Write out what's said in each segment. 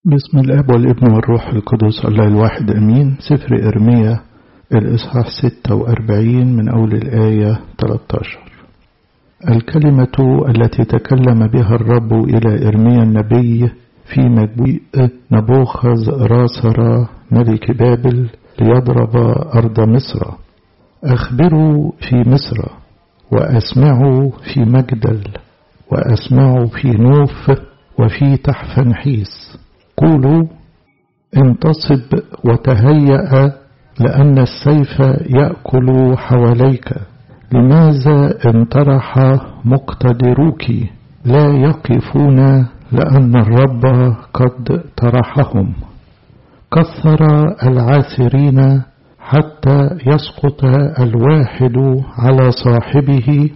بسم الاب والابن والروح القدس الله الواحد امين سفر ارميا الاصحاح 46 من اول الايه 13 الكلمه التي تكلم بها الرب الى ارميا النبي في مجيء نبوخذ راسر ملك بابل ليضرب ارض مصر اخبروا في مصر واسمعوا في مجدل واسمعوا في نوف وفي تحفنحيس قولوا انتصب وتهيأ لأن السيف يأكل حواليك لماذا انطرح مقتدروك لا يقفون لأن الرب قد طرحهم كثر العاثرين حتى يسقط الواحد على صاحبه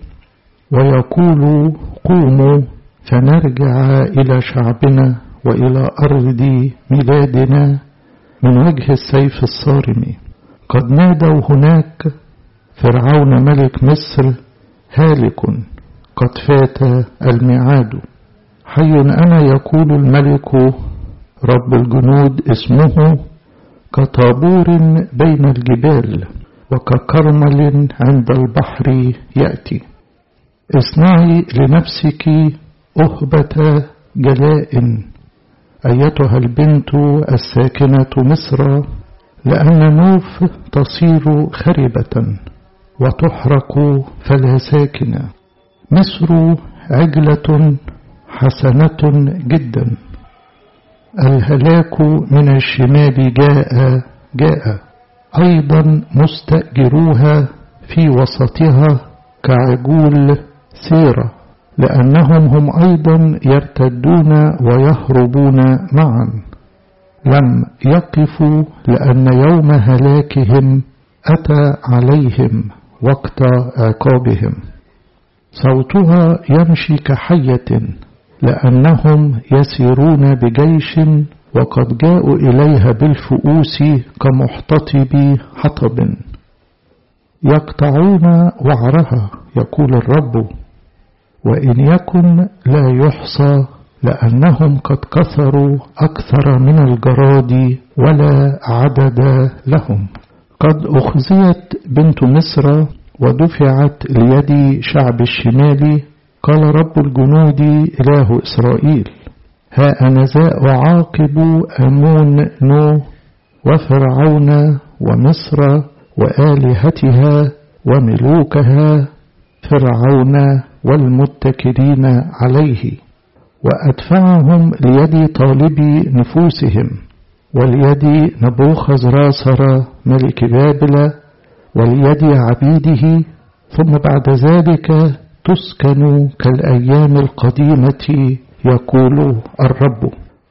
ويقول قوموا فنرجع إلى شعبنا وإلى أرض ميلادنا من وجه السيف الصارم قد نادوا هناك فرعون ملك مصر هالك قد فات الميعاد حي أنا يقول الملك رب الجنود اسمه كطابور بين الجبال وككرمل عند البحر يأتي اصنعي لنفسك أهبة جلاء أيتها البنت الساكنة مصر لأن نوف تصير خربة وتحرق فلا ساكن مصر عجلة حسنة جدا الهلاك من الشمال جاء جاء أيضا مستأجروها في وسطها كعجول سيره لأنهم هم أيضا يرتدون ويهربون معا لم يقفوا لأن يوم هلاكهم أتى عليهم وقت عقابهم صوتها يمشي كحية لأنهم يسيرون بجيش وقد جاءوا إليها بالفؤوس كمحتطب حطب يقطعون وعرها يقول الرب وإن يكن لا يحصى لأنهم قد كثروا أكثر من الجراد ولا عدد لهم قد أخزيت بنت مصر ودفعت ليد شعب الشمال قال رب الجنود إله إسرائيل ها أنا ذا أعاقب أمون نو وفرعون ومصر وآلهتها وملوكها فرعون والمتكلين عليه وأدفعهم ليد طالبي نفوسهم وليد نبوخذ راسر ملك بابل وليد عبيده ثم بعد ذلك تسكن كالأيام القديمة يقول الرب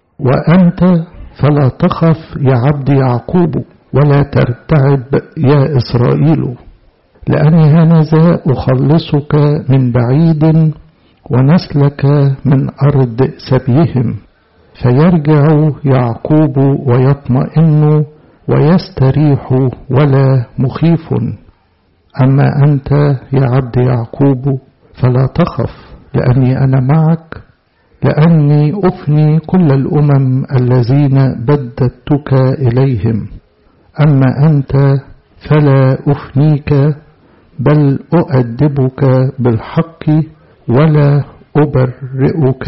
وأنت فلا تخف يا عبد يعقوب ولا ترتعب يا إسرائيل لأني هنذا أخلصك من بعيد ونسلك من أرض سبيهم فيرجع يعقوب ويطمئن ويستريح ولا مخيف أما أنت يا عبد يعقوب فلا تخف لأني أنا معك لأني أفني كل الأمم الذين بددتك إليهم أما أنت فلا أفنيك بل أؤدبك بالحق ولا أبرئك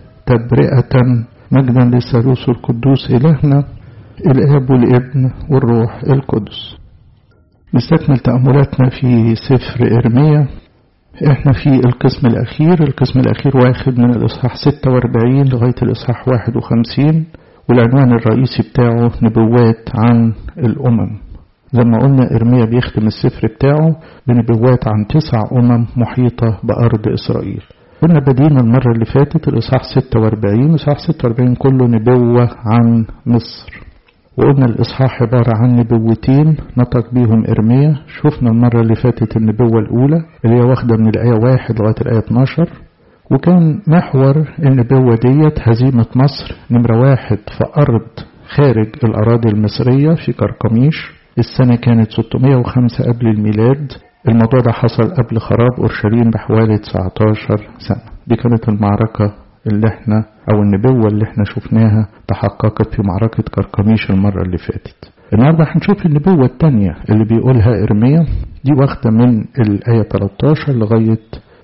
تبرئة مجدا للثالوث القدوس إلهنا الآب والابن والروح القدس نستكمل تأملاتنا في سفر إرميا احنا في القسم الأخير القسم الأخير واخد من الإصحاح 46 لغاية الإصحاح 51 والعنوان الرئيسي بتاعه نبوات عن الأمم زي ما قلنا إرميا بيختم السفر بتاعه بنبوات عن تسع أمم محيطة بأرض إسرائيل كنا بدينا المرة اللي فاتت الإصحاح 46 الإصحاح 46 كله نبوة عن مصر وقلنا الإصحاح عبارة عن نبوتين نطق بيهم إرميا شفنا المرة اللي فاتت النبوة الأولى اللي هي واخدة من الآية 1 لغاية الآية 12 وكان محور النبوة ديت هزيمة مصر نمرة واحد في أرض خارج الأراضي المصرية في كرقميش السنة كانت 605 قبل الميلاد الموضوع ده حصل قبل خراب أورشليم بحوالي 19 سنة دي كانت المعركة اللي احنا او النبوة اللي احنا شفناها تحققت في معركة كركميش المرة اللي فاتت النهاردة هنشوف النبوة التانية اللي بيقولها إرميا دي واخدة من الآية 13 لغاية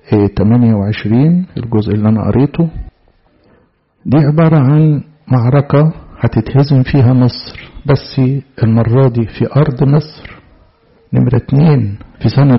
28 الجزء اللي أنا قريته دي عبارة عن معركة هتتهزم فيها مصر بس المرة دي في أرض مصر نمرة اتنين في سنة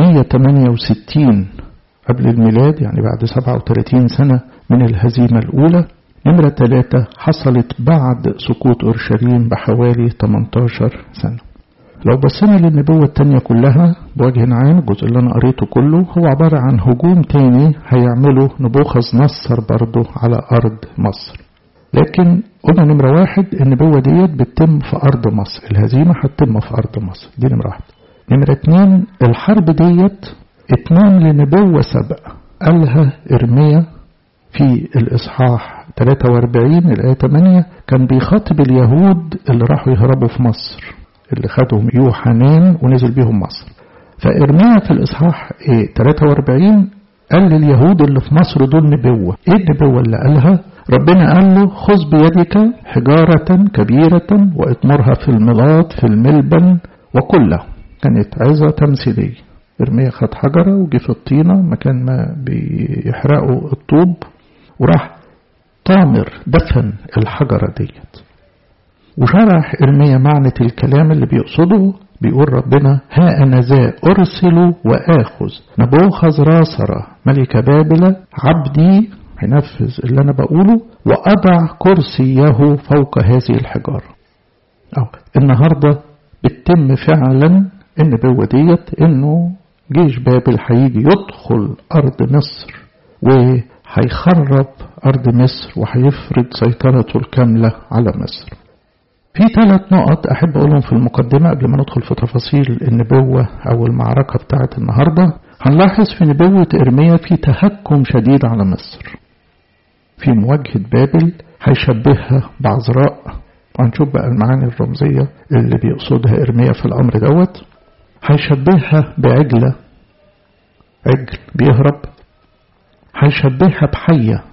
568 قبل الميلاد يعني بعد 37 سنة من الهزيمة الأولى نمرة ثلاثة حصلت بعد سقوط أورشليم بحوالي 18 سنة لو بصينا للنبوة التانية كلها بوجه عام الجزء اللي أنا قريته كله هو عبارة عن هجوم تاني هيعمله نبوخذ نصر برضه على أرض مصر لكن قلنا نمرة واحد النبوة ديت بتتم في أرض مصر الهزيمة هتتم في أرض مصر دي نمرة واحد نمرة اتنين الحرب ديت اتمام لنبوة سبق قالها إرميا في الإصحاح 43 الآية 8 كان بيخاطب اليهود اللي راحوا يهربوا في مصر اللي خدهم يوحنان ونزل بيهم مصر فإرميا في الإصحاح 43 قال لليهود اللي في مصر دول نبوة إيه النبوة اللي قالها ربنا قال له خذ بيدك حجارة كبيرة واتمرها في الملاط في الملبن وكلها كانت عظة تمثيلية إرميا خد حجرة وجي في الطينة مكان ما بيحرقوا الطوب وراح طامر دفن الحجرة ديت وشرح إرميا معنى الكلام اللي بيقصده بيقول ربنا ها أنا ذا أرسل وآخذ نبوخذ راسرة ملك بابل عبدي هينفذ اللي أنا بقوله وأضع كرسيه فوق هذه الحجارة أو النهاردة بتتم فعلا النبوة ديت إنه جيش بابل هيجي يدخل أرض مصر وهيخرب أرض مصر وهيفرض سيطرته الكاملة على مصر في ثلاث نقط أحب أقولهم في المقدمة قبل ما ندخل في تفاصيل النبوة أو المعركة بتاعة النهاردة هنلاحظ في نبوة إرميا في تهكم شديد على مصر في مواجهة بابل هيشبهها بعذراء وهنشوف بقى المعاني الرمزية اللي بيقصدها إرميا في الأمر دوت هيشبهها بعجلة عجل بيهرب هيشبهها بحية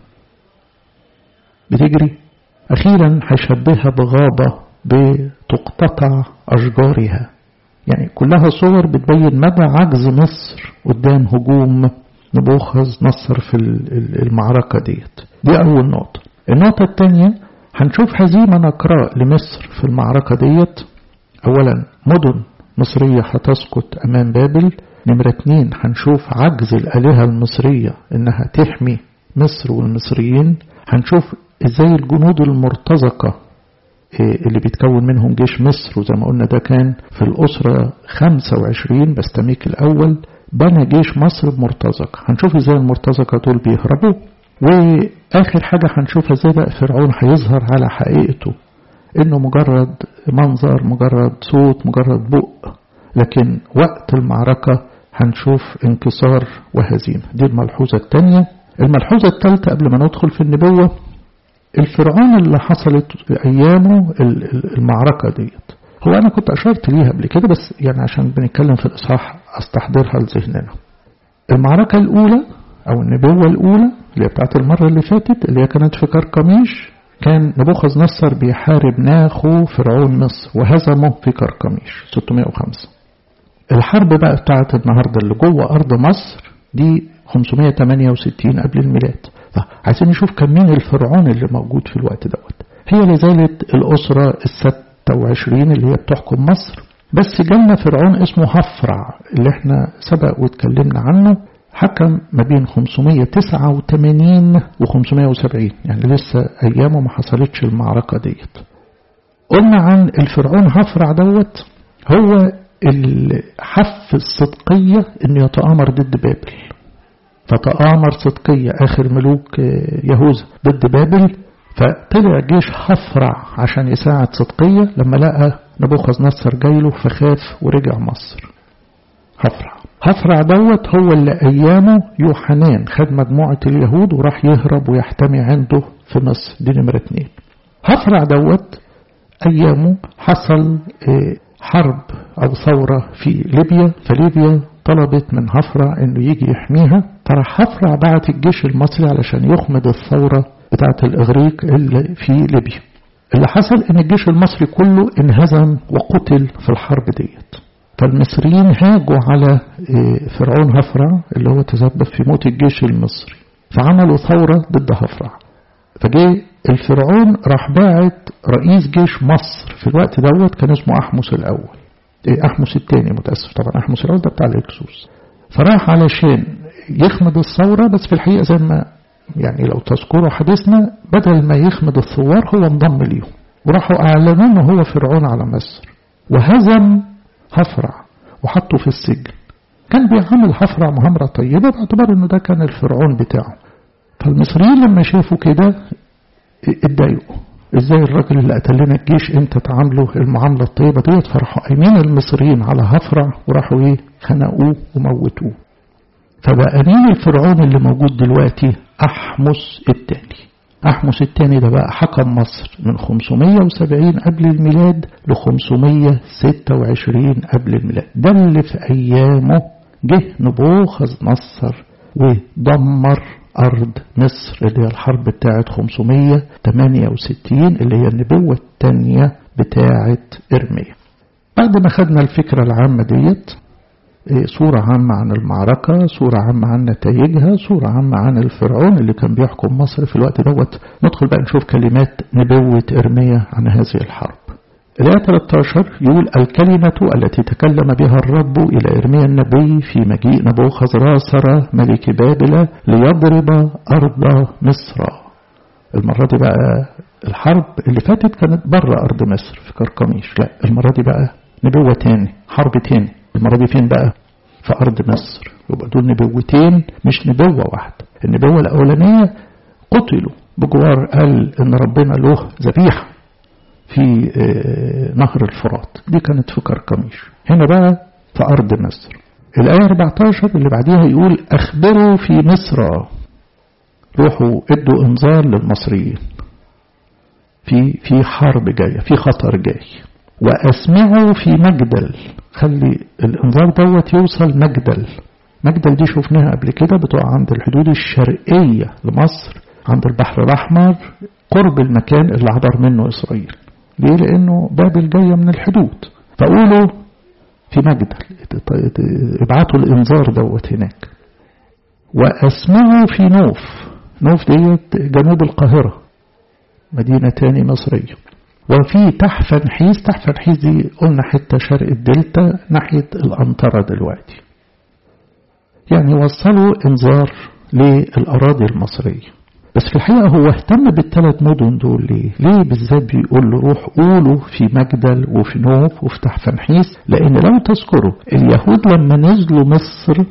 بتجري أخيرا هيشبهها بغابة بتقتطع أشجارها يعني كلها صور بتبين مدى عجز مصر قدام هجوم نبوخذ نصر في المعركة ديت دي أول نقطة النقطة الثانية هنشوف هزيمة نقراء لمصر في المعركة ديت أولا مدن مصرية هتسقط أمام بابل نمرة اتنين هنشوف عجز الآلهة المصرية إنها تحمي مصر والمصريين هنشوف إزاي الجنود المرتزقة اللي بيتكون منهم جيش مصر وزي ما قلنا ده كان في الأسرة 25 بستميك الأول بنى جيش مصر بمرتزقة هنشوف إزاي المرتزقة دول بيهربوا وآخر حاجة هنشوفها إزاي بقى فرعون هيظهر على حقيقته إنه مجرد منظر مجرد صوت مجرد بق لكن وقت المعركة هنشوف انكسار وهزيمة دي الملحوظة الثانية الملحوظة الثالثة قبل ما ندخل في النبوة الفرعون اللي حصلت في أيامه المعركة ديت هو أنا كنت أشرت ليها قبل كده بس يعني عشان بنتكلم في الإصحاح أستحضرها لذهننا المعركة الأولى أو النبوة الأولى اللي هي بتاعت المرة اللي فاتت اللي هي كانت في كركميش كان نبوخذ نصر بيحارب ناخو فرعون مصر وهزمه في كركميش 605 الحرب بقى بتاعت النهاردة اللي جوه أرض مصر دي 568 قبل الميلاد عايزين نشوف كم مين الفرعون اللي موجود في الوقت دوت هي لازالت الأسرة الستة وعشرين اللي هي بتحكم مصر بس جالنا فرعون اسمه هفرع اللي احنا سبق واتكلمنا عنه حكم ما بين 589 و 570 يعني لسه أيامه ما حصلتش المعركة ديت قلنا عن الفرعون هفرع دوت هو اللي حف الصدقية انه يتآمر ضد بابل فتآمر صدقية آخر ملوك يهوذا ضد بابل فطلع جيش هفرع عشان يساعد صدقية لما لقى نبوخذ نصر جايله فخاف ورجع مصر هفرع هفرع دوت هو اللي أيامه يوحنان خد مجموعة اليهود وراح يهرب ويحتمي عنده في مصر دي نمرة اتنين هفرع دوت أيامه حصل حرب أو ثورة في ليبيا فليبيا طلبت من هفرع انه يجي يحميها فراح هفرع بعت الجيش المصري علشان يخمد الثورة بتاعة الإغريق اللي في ليبيا اللي حصل ان الجيش المصري كله انهزم وقتل في الحرب ديت فالمصريين هاجوا على فرعون هفرع اللي هو تسبب في موت الجيش المصري فعملوا ثورة ضد هفرع فجه الفرعون راح باعت رئيس جيش مصر في الوقت دوت كان اسمه أحمس الأول أحمس الثاني متأسف طبعا أحمس الأول ده بتاع الهكسوس فراح علشان يخمد الثورة بس في الحقيقة زي ما يعني لو تذكروا حديثنا بدل ما يخمد الثوار هو انضم ليهم وراحوا أعلنوا أنه هو فرعون على مصر وهزم هفرع وحطه في السجن كان بيعمل هفرع مهمرة طيبة باعتبار أنه ده كان الفرعون بتاعه فالمصريين لما شافوا كده اتضايقوا ازاي الراجل اللي قتل لنا الجيش انت تعامله المعامله الطيبه ديت فراحوا قايمين المصريين على هفرع وراحوا ايه خنقوه وموتوه فبقى مين الفرعون اللي موجود دلوقتي أحمس الثاني أحمس الثاني ده بقى حكم مصر من 570 قبل الميلاد ل 526 قبل الميلاد ده اللي في أيامه جه نبوخذ نصر ودمر أرض مصر اللي هي الحرب بتاعت 568 اللي هي النبوة الثانية بتاعت إرميا بعد ما خدنا الفكرة العامة ديت صورة عامة عن المعركة صورة عامة عن نتائجها صورة عامة عن الفرعون اللي كان بيحكم مصر في الوقت دوت ندخل بقى نشوف كلمات نبوة إرميا عن هذه الحرب الآية 13 يقول الكلمة التي تكلم بها الرب إلى إرميا النبي في مجيء نبوخذ راسر ملك بابل ليضرب أرض مصر المرة دي بقى الحرب اللي فاتت كانت بره أرض مصر في كركميش لا المرة دي بقى نبوة تاني حرب تاني المرة دي فين بقى في أرض مصر يبقى دول نبوتين مش نبوة واحدة النبوة الأولانية قتلوا بجوار قال إن ربنا له ذبيحة في نهر الفرات دي كانت في كركميش هنا بقى في أرض مصر الآية 14 اللي بعديها يقول أخبروا في مصر روحوا ادوا انذار للمصريين في في حرب جاية في خطر جاي وأسمعوا في مجدل خلي الانذار دوت يوصل مجدل مجدل دي شفناها قبل كده بتقع عند الحدود الشرقية لمصر عند البحر الأحمر قرب المكان اللي عبر منه إسرائيل ليه لأنه بابل جاية من الحدود فقولوا في مجدل ابعتوا الانذار دوت هناك وأسمعوا في نوف نوف ديت جنوب القاهرة مدينة تاني مصرية وفي تحفنحيس تحفنحيس دي قلنا حتة شرق الدلتا ناحية الأنطرة دلوقتي يعني وصلوا انذار للأراضي المصرية بس في الحقيقة هو اهتم بالثلاث مدن دول ليه؟ ليه بالذات بيقول له روح قولوا في مجدل وفي نوف وفي تحفنحيس لأن لو تذكروا اليهود لما نزلوا مصر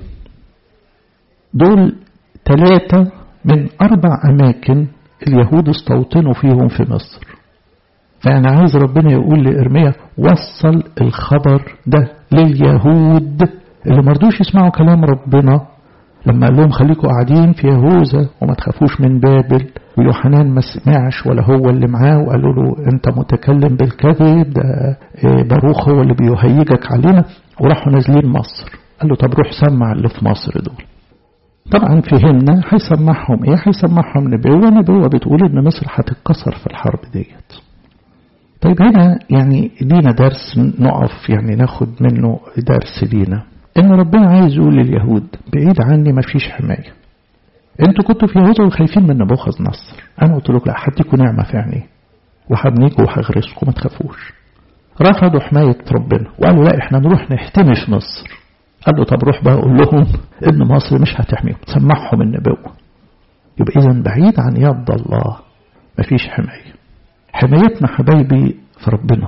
دول ثلاثة من أربع أماكن اليهود استوطنوا فيهم في مصر فأنا عايز ربنا يقول لإرميا وصل الخبر ده لليهود اللي مرضوش يسمعوا كلام ربنا لما قال لهم خليكوا قاعدين في يهوذا وما تخافوش من بابل ويوحنان ما سمعش ولا هو اللي معاه وقالوا له انت متكلم بالكذب ده باروخ هو اللي بيهيجك علينا وراحوا نازلين مصر قال له طب روح سمع اللي في مصر دول طبعا فهمنا هيسمعهم ايه هيسمعهم نبوة نبوة بتقول ان مصر هتتكسر في الحرب ديت طيب هنا يعني لينا درس نقف يعني ناخد منه درس لينا ان ربنا عايز يقول لليهود بعيد عني ما فيش حماية انتوا كنتوا في يهوذا وخايفين من نبوخذ نصر انا قلت لكم لا هديكم نعمة في عينيه وهبنيكم وهغرسكم ما تخافوش رفضوا حماية ربنا وقالوا لا احنا نروح نحتمي في مصر قال له طب روح بقى قول لهم ان مصر مش هتحميهم سمعهم النبوة يبقى اذا بعيد عن يد الله مفيش حماية حمايتنا حبايبي في ربنا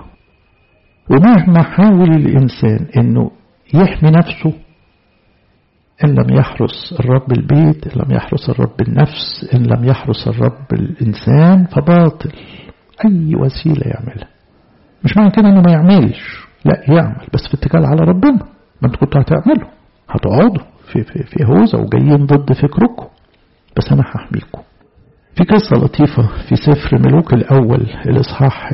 ومهما حاول الإنسان أنه يحمي نفسه إن لم يحرس الرب البيت إن لم يحرس الرب النفس إن لم يحرس الرب الإنسان فباطل أي وسيلة يعملها مش معنى كده إنه ما يعملش لا يعمل بس في اتكال على ربنا ما انتوا كنتوا هتعملوا هتقعدوا في في في هوزة وجايين ضد فكركم بس أنا هحميكم في قصة لطيفة في سفر ملوك الأول الإصحاح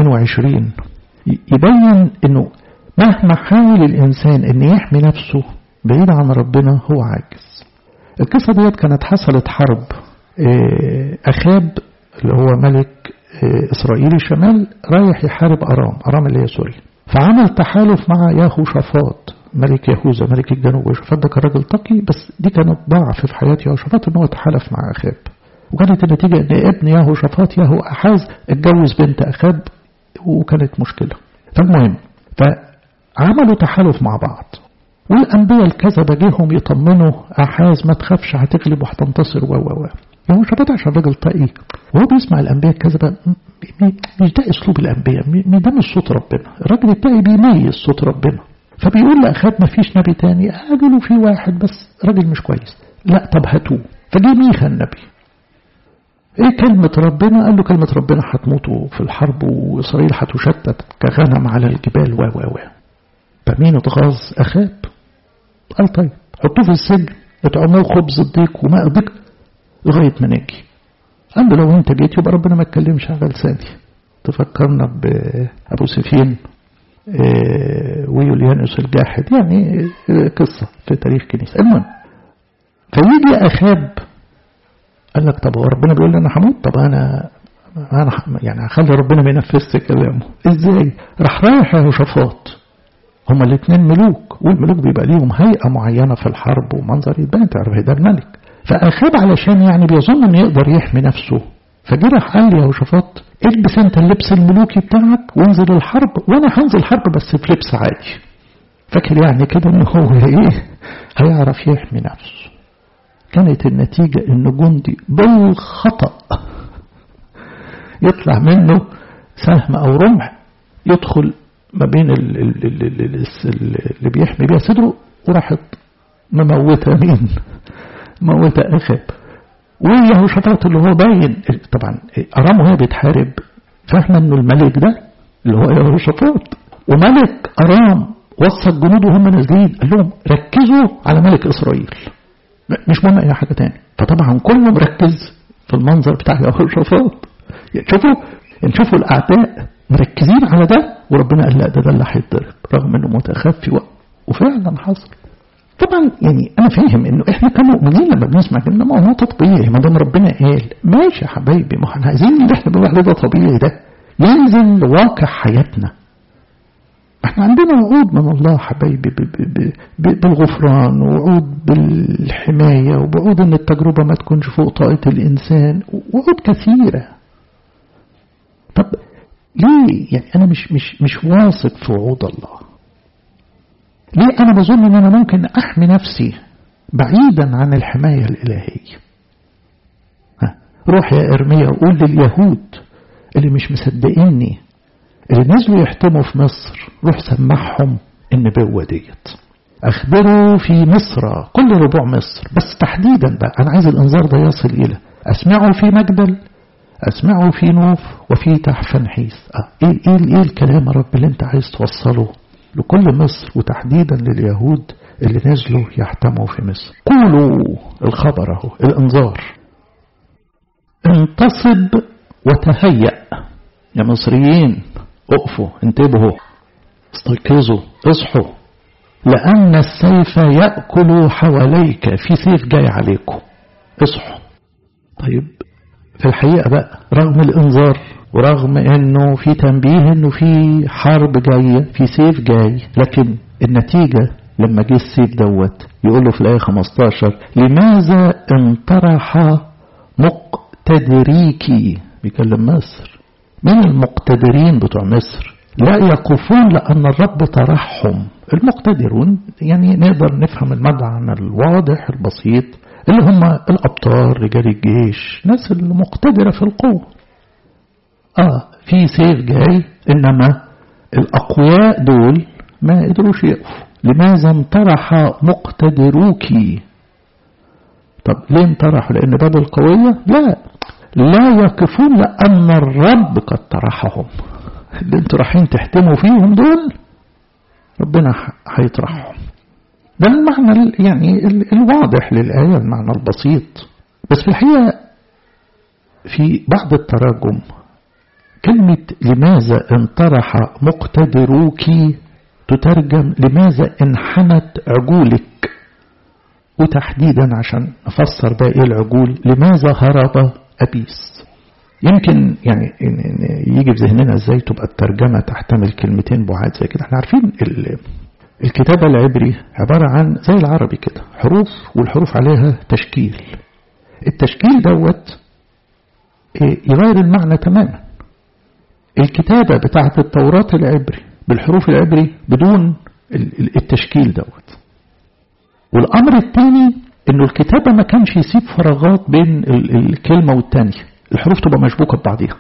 22 يبين أنه مهما حاول الإنسان أن يحمي نفسه بعيد عن ربنا هو عاجز القصة ديت كانت حصلت حرب أخاب اللي هو ملك إسرائيل الشمال رايح يحارب أرام أرام اللي هي سوريا فعمل تحالف مع ياهو شفاط ملك يهوذا ملك الجنوب وشفاط ده كان راجل تقي بس دي كانت ضعف في حياة ياهو شفاط ان هو تحالف مع أخاب وكانت النتيجة ان ابن ياهو شفاط ياهو أحاز اتجوز بنت أخاب وكانت مشكلة فالمهم فعملوا تحالف مع بعض والأنبياء الكذبة جيهم يطمنوا أحاز ما تخافش هتغلب وهتنتصر و و و هو شباب عشان راجل طاقي وهو بيسمع الأنبياء الكذبة مش ده أسلوب الأنبياء ده مش صوت ربنا الراجل التقي بيميز صوت ربنا فبيقول لأخاب ما فيش نبي تاني قالوا له في واحد بس راجل مش كويس لا طب هاتوه فجه ميخا النبي ايه كلمة ربنا قال له كلمة ربنا هتموتوا في الحرب وإسرائيل هتشتت كغنم على الجبال و و و فمين اتغاظ أخاب قال طيب حطوه في السجن اطعموه خبز الضيق وماء الضيق لغاية ما نجي قال له لو انت جيت يبقى ربنا ما اتكلمش على لساني تفكرنا بأبو سفين اه ويوليانوس الجاحد يعني اه قصة في تاريخ كنيسة المهم فيجي أخاب قال لك طب هو ربنا بيقول لي أنا هموت طب أنا أنا يعني هخلي ربنا ما ينفذش كلامه إزاي؟ راح رايح يا شفاط هما الاثنين ملوك والملوك بيبقى ليهم هيئة معينة في الحرب ومنظر يبان تعرف ده الملك فأخاب علشان يعني بيظن انه يقدر يحمي نفسه فجه راح قال لي يا شفاط البس انت اللبس الملوكي بتاعك وانزل الحرب وانا هنزل حرب بس في لبس عادي فاكر يعني كده ان هو ايه هيعرف يحمي نفسه كانت النتيجة ان جندي بالخطأ يطلع منه سهم او رمح يدخل ما بين اللي بيحمي بيها صدره وراحت مموتة مين موتة أخاب ويهوشافاط اللي هو باين طبعا أرام وهي بتحارب فاهمة انه الملك ده اللي هو يهوشافاط وملك أرام وصى الجنود وهم نازلين قال لهم ركزوا على ملك إسرائيل مش مهم أي حاجة تاني فطبعا كله مركز في المنظر بتاع يهوشافاط شوفوا نشوفوا الأعداء مركزين على ده وربنا قال لا ده ده اللي هيتضرب رغم انه متخفي وفعلا حصل طبعا يعني انا فاهم انه احنا كمؤمنين لما بنسمع كلمه ما هو طبيعي ما دام ربنا قال ماشي يا حبايبي ما احنا عايزين اللي احنا بنقول عليه ده طبيعي ده ينزل لواقع حياتنا احنا عندنا وعود من الله حبايبي بالغفران ووعود بالحمايه وبعود ان التجربه ما تكونش فوق طاقه الانسان وعود كثيره طب ليه يعني انا مش مش مش واثق في وعود الله ليه أنا بظن أن أنا ممكن أحمي نفسي بعيدا عن الحماية الإلهية روح يا إرميا وقول لليهود اللي مش مصدقيني اللي نزلوا يحتموا في مصر روح سمعهم النبوة ديت أخبروا في مصر كل ربوع مصر بس تحديدا بقى أنا عايز الإنذار ده يصل إلى أسمعوا في مجدل أسمعوا في نوف وفي تحفنحيس آه. إيه, إيه, إيه الكلام يا رب اللي أنت عايز توصله لكل مصر وتحديدا لليهود اللي نزلوا يحتموا في مصر قولوا الخبر اهو الانذار انتصب وتهيأ يا مصريين اقفوا انتبهوا استيقظوا اصحوا لأن السيف يأكل حواليك في سيف جاي عليكم اصحوا طيب في الحقيقة بقى رغم الانذار ورغم انه في تنبيه انه في حرب جاية في سيف جاي لكن النتيجة لما جه السيف دوت يقول له في الآية 15 لماذا انطرح مقتدريكي بيكلم مصر من المقتدرين بتوع مصر لا يقفون لأن الرب طرحهم المقتدرون يعني نقدر نفهم المعنى الواضح البسيط اللي هم الأبطال رجال الجيش ناس المقتدرة في القوة آه في سيف جاي إنما الأقوياء دول ما قدروش يقفوا لماذا انطرح مقتدروكي طب ليه انطرحوا لأن باب القوية لا لا يقفون لأن الرب قد طرحهم اللي انتوا رايحين تحتموا فيهم دول ربنا هيطرحهم ده المعنى يعني الواضح للآية المعنى البسيط بس في الحقيقة في بعض التراجم كلمة لماذا انطرح مقتدروك تترجم لماذا انحنت عجولك وتحديدا عشان نفسر بقى ايه العجول لماذا هرب أبيس يمكن يعني يجي في ذهننا ازاي تبقى الترجمة تحتمل كلمتين بعاد زي كده احنا عارفين الكتابة العبري عبارة عن زي العربي كده حروف والحروف عليها تشكيل التشكيل دوت يغير المعنى تماما الكتابة بتاعت التوراة العبري بالحروف العبري بدون التشكيل دوت والأمر الثاني انه الكتابة ما كانش يسيب فراغات بين الكلمة والتانية الحروف تبقى مشبوكة ببعضها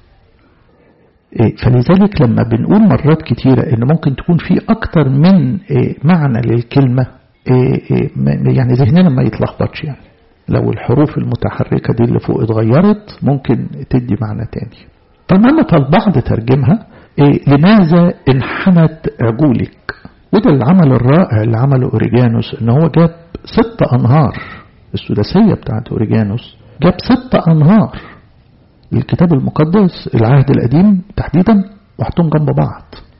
فلذلك لما بنقول مرات كتيرة ان ممكن تكون في اكتر من معنى للكلمة يعني ذهننا ما يتلخبطش يعني لو الحروف المتحركة دي اللي فوق اتغيرت ممكن تدي معنى تاني طالما البعض ترجمها لماذا انحنت عجولك وده العمل الرائع اللي عمله أوريجانوس ان هو جاب ست أنهار السداسية بتاعت أوريجانوس جاب ست أنهار الكتاب المقدس العهد القديم تحديدا وحطهم جنب بعض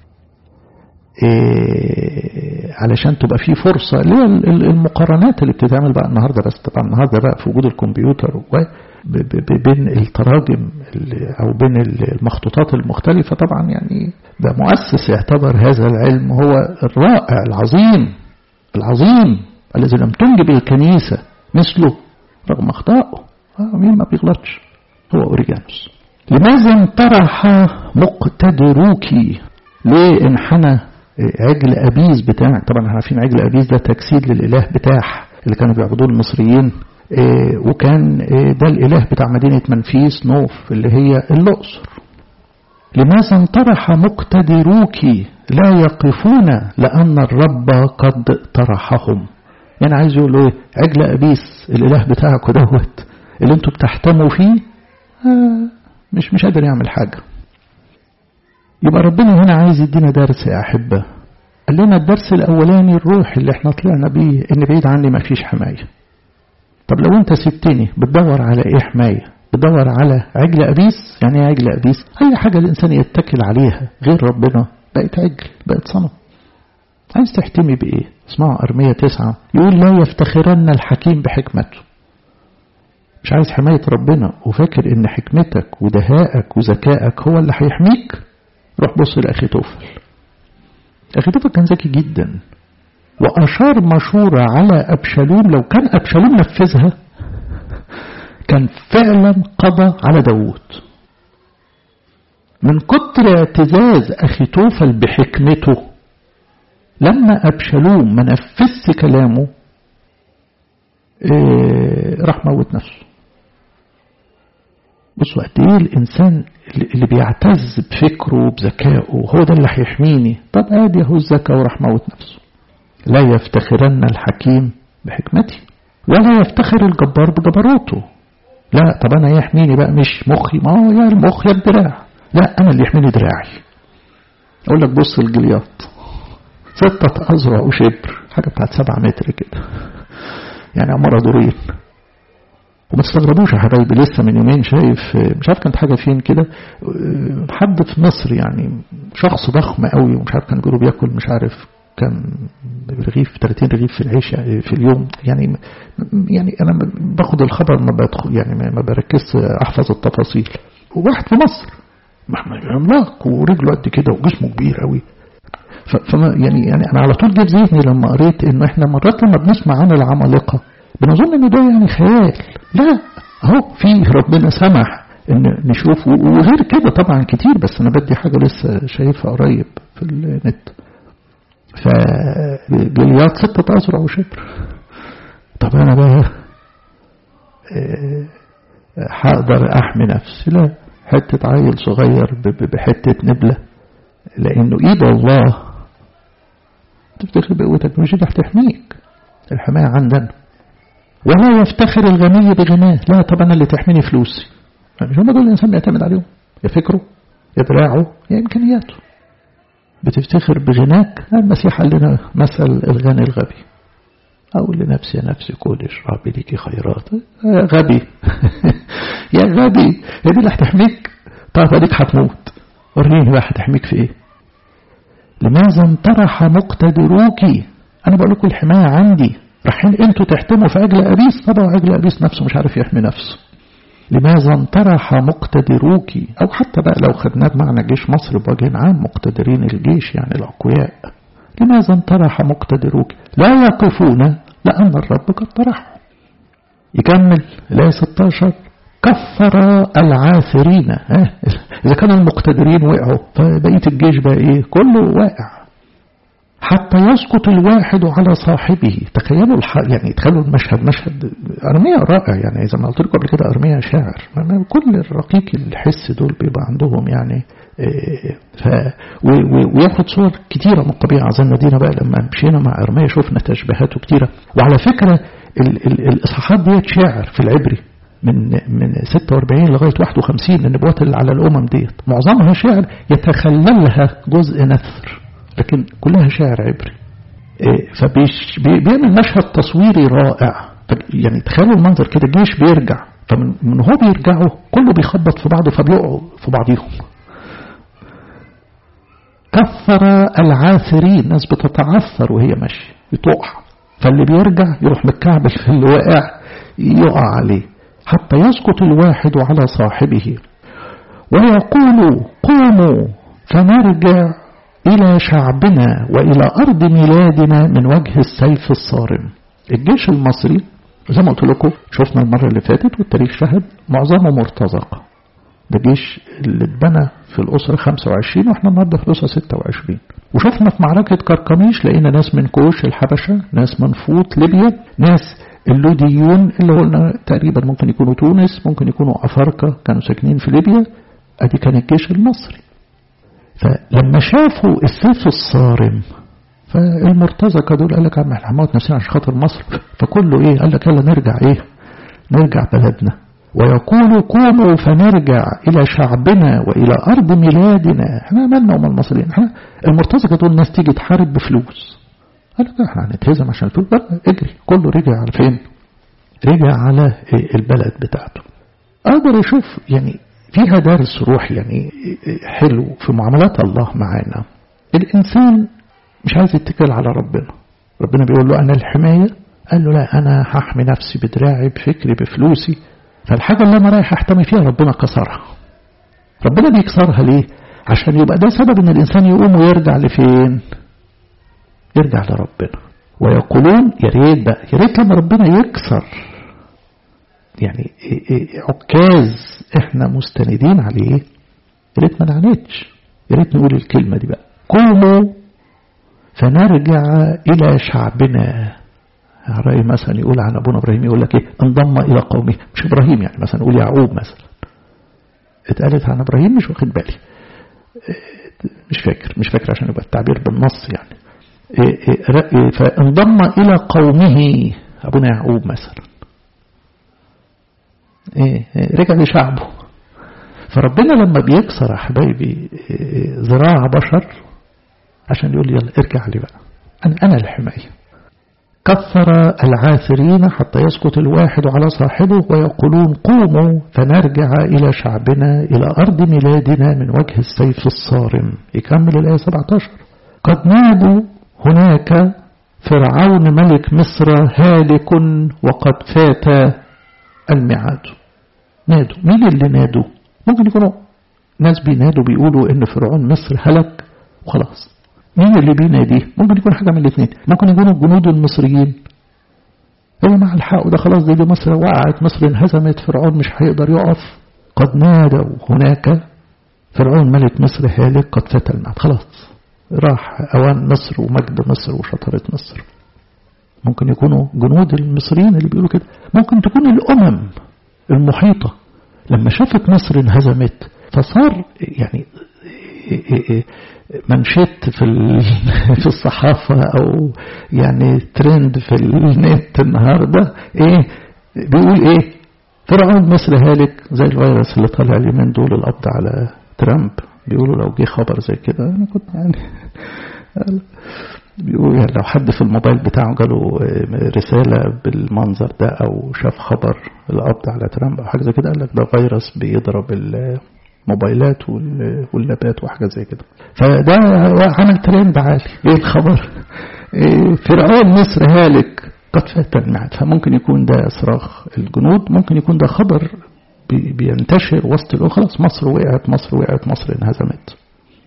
إيه علشان تبقى في فرصة اللي هي المقارنات اللي بتتعمل بقى النهاردة بس طبعا النهاردة بقى في وجود الكمبيوتر بين التراجم أو بين المخطوطات المختلفة طبعا يعني ده مؤسس يعتبر هذا العلم هو الرائع العظيم العظيم الذي لم تنجب الكنيسة مثله رغم أخطائه مين ما بيغلطش هو أوريجانوس لماذا انطرح مقتدروك ليه انحنى عجل أبيز بتاع طبعا احنا عارفين عجل أبيز ده تجسيد للإله بتاح اللي كانوا بيعبدوه المصريين وكان ده الإله بتاع مدينة منفيس نوف اللي هي الأقصر لماذا انطرح مقتدروك لا يقفون لأن الرب قد طرحهم يعني عايز يقول ايه عجل أبيس الإله بتاعكم دوت اللي انتوا بتحتموا فيه آه مش مش قادر يعمل حاجة يبقى ربنا هنا عايز يدينا درس يا أحبة قال لنا الدرس الأولاني الروح اللي احنا طلعنا بيه إن بعيد عني ما فيش حماية طب لو انت سبتني بتدور على ايه حماية بتدور على عجل أبيس يعني ايه عجل أبيس أي حاجة الإنسان يتكل عليها غير ربنا بقت عجل بقت صنم عايز تحتمي بإيه اسمعوا أرمية تسعة يقول لا يفتخرن الحكيم بحكمته مش عايز حماية ربنا وفاكر ان حكمتك ودهائك وذكائك هو اللي هيحميك روح بص لأخي توفل أخي توفل كان ذكي جدا وأشار مشورة على أبشالوم لو كان أبشالوم نفذها كان فعلا قضى على داوود من كتر اعتزاز أخي توفل بحكمته لما أبشالوم ما نفذش كلامه إيه راح موت نفسه بصوا قد ايه الانسان اللي بيعتز بفكره وبذكائه هو ده اللي هيحميني طب ادي اهو الذكاء وراح موت نفسه لا يفتخرن الحكيم بحكمتي ولا يفتخر الجبار بجبروته لا طب انا يحميني بقى مش مخي ما هو يا المخ يا الدراع لا انا اللي يحميني دراعي اقول لك بص الجلياط ستة أذرع وشبر حاجة بتاعت سبعة متر كده يعني عمارة دورين وما تستغربوش يا حبايبي لسه من يومين شايف مش عارف كانت حاجة فين كده حد في مصر يعني شخص ضخم قوي ومش عارف كان بيقولوا بياكل مش عارف كان رغيف 30 رغيف في العيش في اليوم يعني يعني انا باخد الخبر ما بدخل يعني ما بركزش احفظ التفاصيل وواحد في مصر عملاق ورجله قد كده وجسمه كبير قوي فما يعني يعني انا على طول جه في ذهني لما قريت انه احنا مرات لما بنسمع عن العمالقه بنظن ان ده يعني خيال لا اهو في ربنا سمح ان نشوف وغير كده طبعا كتير بس انا بدي حاجه لسه شايفها قريب في النت فجليات ستة أذرع وشبر طب أنا بقى هقدر أحمي نفسي لا حتة عيل صغير بحتة نبلة لأنه إيد الله تفتخر بقوتك مش دي هتحميك الحماية عندنا ولا يفتخر الغني بغناه لا طب أنا اللي تحميني فلوسي مش هم دول الإنسان بيعتمد عليهم يا فكره يا دراعه يا إمكانياته بتفتخر بغناك المسيح قال لنا مثل الغني الغبي أقول لنفسي يا نفسي كل اشربي ليكي خيرات يا غبي يا غبي هي دي اللي هتحميك طب اديك هتموت وريني بقى هتحميك في ايه لماذا انطرح مقتدروك انا بقول لكم الحمايه عندي رايحين انتوا تحتموا في عجل أبيس طبعا عجل أبيس نفسه مش عارف يحمي نفسه لماذا انطرح مقتدروك أو حتى بقى لو خدناه بمعنى جيش مصر بوجه عام مقتدرين الجيش يعني الأقوياء لماذا انطرح مقتدروك لا يقفون لأن الرب قد طرحه يكمل الآية 16 كفر العاثرين إذا كان المقتدرين وقعوا فبقية الجيش بقى إيه كله واقع حتى يسقط الواحد على صاحبه تخيلوا الح... يعني تخيلوا المشهد مشهد أرمية رائع يعني زي ما قلت لكم قبل كده أرمية شاعر كل الرقيق الحس دول بيبقى عندهم يعني ف... و... و... وياخد صور كتيرة من الطبيعة زي دينا بقى لما مشينا مع أرمية شفنا تشبيهاته كتيرة وعلى فكرة ال... ال... الإصحاحات ديت شاعر في العبري من من 46 لغاية 51 النبوات اللي على الأمم ديت معظمها شعر يتخللها جزء نثر لكن كلها شعر عبري فبيعمل مشهد تصويري رائع يعني تخيلوا المنظر كده جيش بيرجع فمن هو بيرجعوا كله بيخبط في بعضه فبيقعوا في بعضيهم كفر العاثرين ناس بتتعثر وهي ماشية بتقع فاللي بيرجع يروح متكعبل في اللي واقع يقع عليه حتى يسقط الواحد على صاحبه ويقول قوموا فنرجع إلى شعبنا وإلى أرض ميلادنا من وجه السيف الصارم الجيش المصري زي ما قلت لكم شفنا المرة اللي فاتت والتاريخ شهد معظمه مرتزقة ده جيش اللي اتبنى في الأسرة 25 واحنا النهارده في الأسرة 26 وشفنا في معركة كركميش لقينا ناس من كوش الحبشة ناس من فوط ليبيا ناس اللوديون اللي قلنا تقريبا ممكن يكونوا تونس ممكن يكونوا أفارقة كانوا ساكنين في ليبيا ادي كان الجيش المصري فلما شافوا السيف الصارم فالمرتزقة دول قال لك عم احنا هنموت نفسنا عشان خاطر مصر فكله ايه قال لك يلا نرجع ايه نرجع بلدنا ويقول قوموا فنرجع إلى شعبنا وإلى أرض ميلادنا احنا مالنا وما المصريين احنا المرتزقة دول الناس تيجي تحارب بفلوس قال لك احنا هنتهزم عشان الفلوس لا اجري كله رجع على فين رجع على البلد بتاعته أقدر أشوف يعني فيها درس روح يعني حلو في معاملات الله معانا الإنسان مش عايز يتكل على ربنا ربنا بيقول له أنا الحماية قال له لا أنا هحمي نفسي بدراعي بفكري بفلوسي فالحاجة اللي أنا رايح أحتمي فيها ربنا كسرها ربنا بيكسرها ليه عشان يبقى ده سبب ان الإنسان يقوم ويرجع لفين يرجع لربنا ويقولون يا ريت بقى يا ريت لما ربنا يكسر يعني عكاز احنا مستندين عليه يا ريت ما نعنتش يا ريت نقول الكلمة دي بقى قوموا فنرجع إلى شعبنا رأي مثلا يقول عن أبونا إبراهيم يقول لك إيه انضم إلى قومه مش إبراهيم يعني مثلا نقول يعقوب مثلا اتقالت عن إبراهيم مش واخد بالي مش فاكر مش فاكر عشان يبقى التعبير بالنص يعني فانضم إلى قومه أبونا يعقوب مثلا رجع لشعبه فربنا لما بيكسر يا حبايبي ذراع بشر عشان يقول يلا ارجع لي بقى أنا, أنا الحماية كثر العاثرين حتى يسقط الواحد على صاحبه ويقولون قوموا فنرجع إلى شعبنا إلى أرض ميلادنا من وجه السيف الصارم يكمل الآية 17 قد نادوا هناك فرعون ملك مصر هالك وقد فات الميعاد نادوا مين اللي نادوا ممكن يكونوا ناس بينادوا بيقولوا ان فرعون مصر هلك وخلاص مين اللي بيناديه ممكن يكون حاجة من الاثنين ممكن يكونوا الجنود المصريين اللي مع الحق ده خلاص دي, دي مصر وقعت مصر انهزمت فرعون مش هيقدر يقف قد نادوا هناك فرعون ملك مصر هالك قد فات المعد خلاص راح أوان مصر ومجد مصر وشطرة مصر ممكن يكونوا جنود المصريين اللي بيقولوا كده ممكن تكون الأمم المحيطة لما شافت مصر انهزمت فصار يعني منشط في في الصحافة أو يعني ترند في النت النهاردة إيه بيقول إيه فرعون مصر هالك زي الفيروس اللي طالع اليومين دول القبض على ترامب بيقولوا لو جه خبر زي كده أنا كنت يعني بيقول يعني لو حد في الموبايل بتاعه جاله رسالة بالمنظر ده أو شاف خبر القبض على ترامب أو حاجة زي كده قال لك ده فيروس بيضرب الموبايلات واللابات وحاجة زي كده فده عمل ترند عالي ايه الخبر إيه فرعون مصر هالك قد فات الميعاد فممكن يكون ده صراخ الجنود ممكن يكون ده خبر بينتشر وسط الأخرى خلاص مصر وقعت مصر وقعت مصر انهزمت